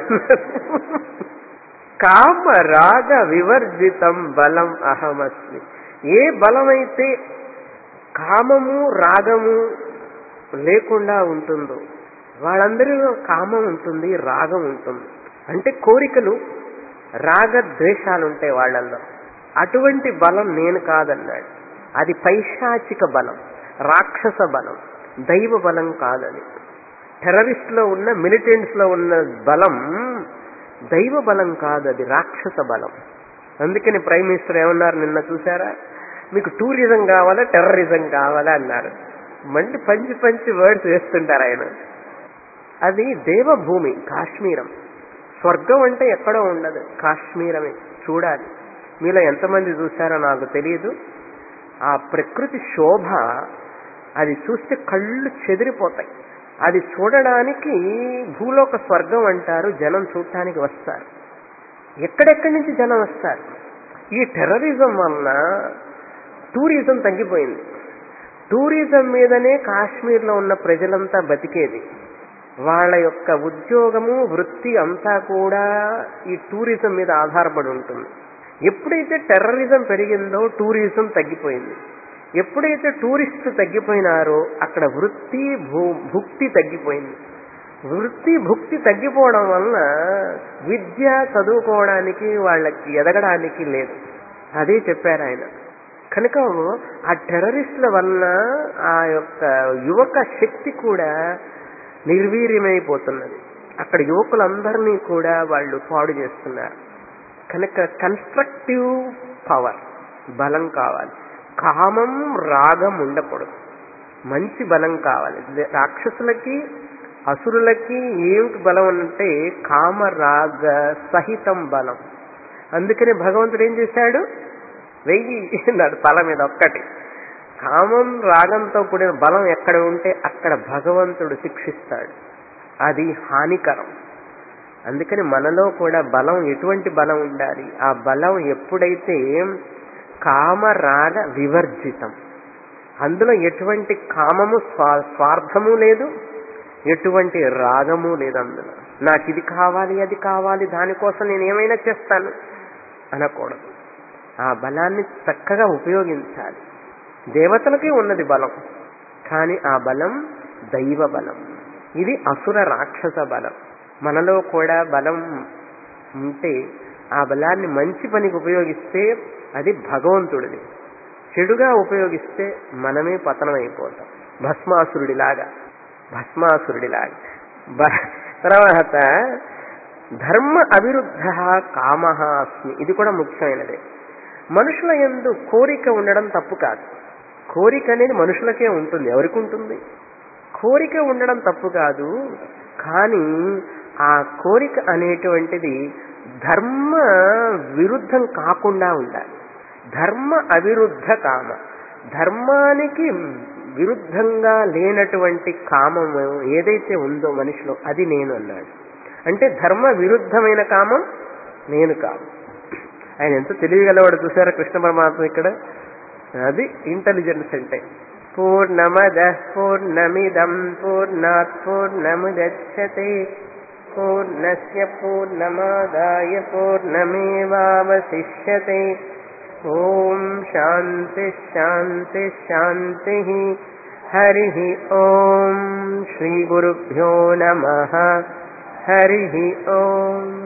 కామ రాగ వివర్జితం బలం అహమస్మి ఏ బలమైతే కామము రాగము లేకుండా ఉంటుందో వాళ్ళందరిలో కామం ఉంటుంది రాగం ఉంటుంది అంటే కోరికలు రాగ ద్వేషాలు ఉంటాయి వాళ్ళల్లో అటువంటి బలం నేను కాదన్నాడు అది పైశాచిక బలం రాక్షస బలం దైవ బలం కాదని టెర్రరిస్ట్ లో ఉన్న మిలిటెంట్స్ లో ఉన్న బలం దైవ బలం కాదు అది రాక్షస బలం అందుకని ప్రైమ్ మినిస్టర్ ఏమన్నారు నిన్న చూసారా మీకు టూరిజం కావాలా టెర్రరిజం కావాలా అన్నారు మంచి పంచి పంచి వర్డ్స్ వేస్తుంటారు ఆయన అది దేవభూమి కాశ్మీరం స్వర్గం అంటే ఎక్కడో ఉండదు కాశ్మీరమే చూడాలి మీలో ఎంతమంది చూసారో నాకు తెలియదు ఆ ప్రకృతి శోభ అది చూస్తే కళ్ళు చెదిరిపోతాయి అది చూడడానికి భూలోక స్వర్గం అంటారు జనం చూడటానికి వస్తారు ఎక్కడెక్కడి నుంచి జనం వస్తారు ఈ టెర్రరిజం వలన టూరిజం తగ్గిపోయింది టూరిజం మీదనే కాశ్మీర్లో ఉన్న ప్రజలంతా బతికేది వాళ్ళ యొక్క ఉద్యోగము వృత్తి అంతా కూడా ఈ టూరిజం మీద ఆధారపడి ఉంటుంది ఎప్పుడైతే టెర్రరిజం పెరిగిందో టూరిజం తగ్గిపోయింది ఎప్పుడైతే టూరిస్ట్ తగ్గిపోయినారో అక్కడ వృత్తి భూ- భుక్తి తగ్గిపోయింది వృత్తి భుక్తి తగ్గిపోవడం వలన విద్య చదువుకోవడానికి వాళ్ళకి ఎదగడానికి లేదు అదే చెప్పారు ఆయన కనుక ఆ టెర్రరిస్టుల వలన ఆ యొక్క యువక శక్తి కూడా నిర్వీర్యమైపోతున్నది అక్కడ యువకులందరినీ కూడా వాళ్ళు పాడు చేస్తున్నారు కనుక కన్స్ట్రక్టివ్ పవర్ బలం కావాలి కామం రాగం ఉండకూడదు మంచి బలం కావాలి రాక్షసులకి అసురులకి ఏమిటి బలం అంటే కామరాగ సహితం బలం అందుకని భగవంతుడు ఏం చేశాడు వెయ్యి అన్నాడు తల మీద ఒక్కటి కామం రాగంతో కూడిన బలం ఎక్కడ ఉంటే అక్కడ భగవంతుడు శిక్షిస్తాడు అది హానికరం అందుకని మనలో కూడా బలం ఎటువంటి బలం ఉండాలి ఆ బలం ఎప్పుడైతే కామరాగ వివర్జితం అందులో ఎటువంటి కామము స్వా- స్వార్థము లేదు ఎటువంటి రాగము లేదు అందులో నాకు ఇది కావాలి అది కావాలి దానికోసం నేను ఏమైనా చేస్తాను అనకూడదు ఆ బలాన్ని చక్కగా ఉపయోగించాలి దేవతలకి ఉన్నది బలం కానీ ఆ బలం దైవ బలం ఇది అసుర రాక్షస బలం మనలో కూడా బలం ఉంటే ఆ బలాన్ని మంచి పనికి ఉపయోగిస్తే అది భగవంతుడిది చెడుగా ఉపయోగిస్తే మనమే పతనం అయిపోతాం భస్మాసురుడిలాగా భస్మాసురుడిలాగా బ- తర్వాత ధర్మ అవిరుద్ధ కామ అస్మి ఇది కూడా ముఖ్యమైనదే మనుషుల ఎందు కోరిక ఉండడం తప్పు కాదు కోరిక అనేది మనుషులకే ఉంటుంది ఎవరికి ఉంటుంది కోరిక ఉండడం తప్పు కాదు కానీ ఆ కోరిక అనేటువంటిది ధర్మ విరుద్ధం కాకుండా ఉండాలి ధర్మ అవిరుద్ధ కామ ధర్మానికి విరుద్ధంగా లేనటువంటి కామం ఏదైతే ఉందో మనిషిలో అది నేను అన్నాడు అంటే ధర్మ విరుద్ధమైన కామం నేను కాదు ఆయన ఎంత తెలియగలవాడు చూసారా కృష్ణ పరమాత్మ ఇక్కడ అది ఇంటెలిజెన్స్ అంటే పూర్ణమద పూర్ణమిదం పూర్ణాత్ పూర్ణముదచ్చతే పూర్ణస్య పూర్ణమాదాయ పూర్ణమేవావశిష్యతే ఓం శాంతి శాంతి శాంతి హరి ఓం శ్రీ గురుభ్యో నమ హరి ఓం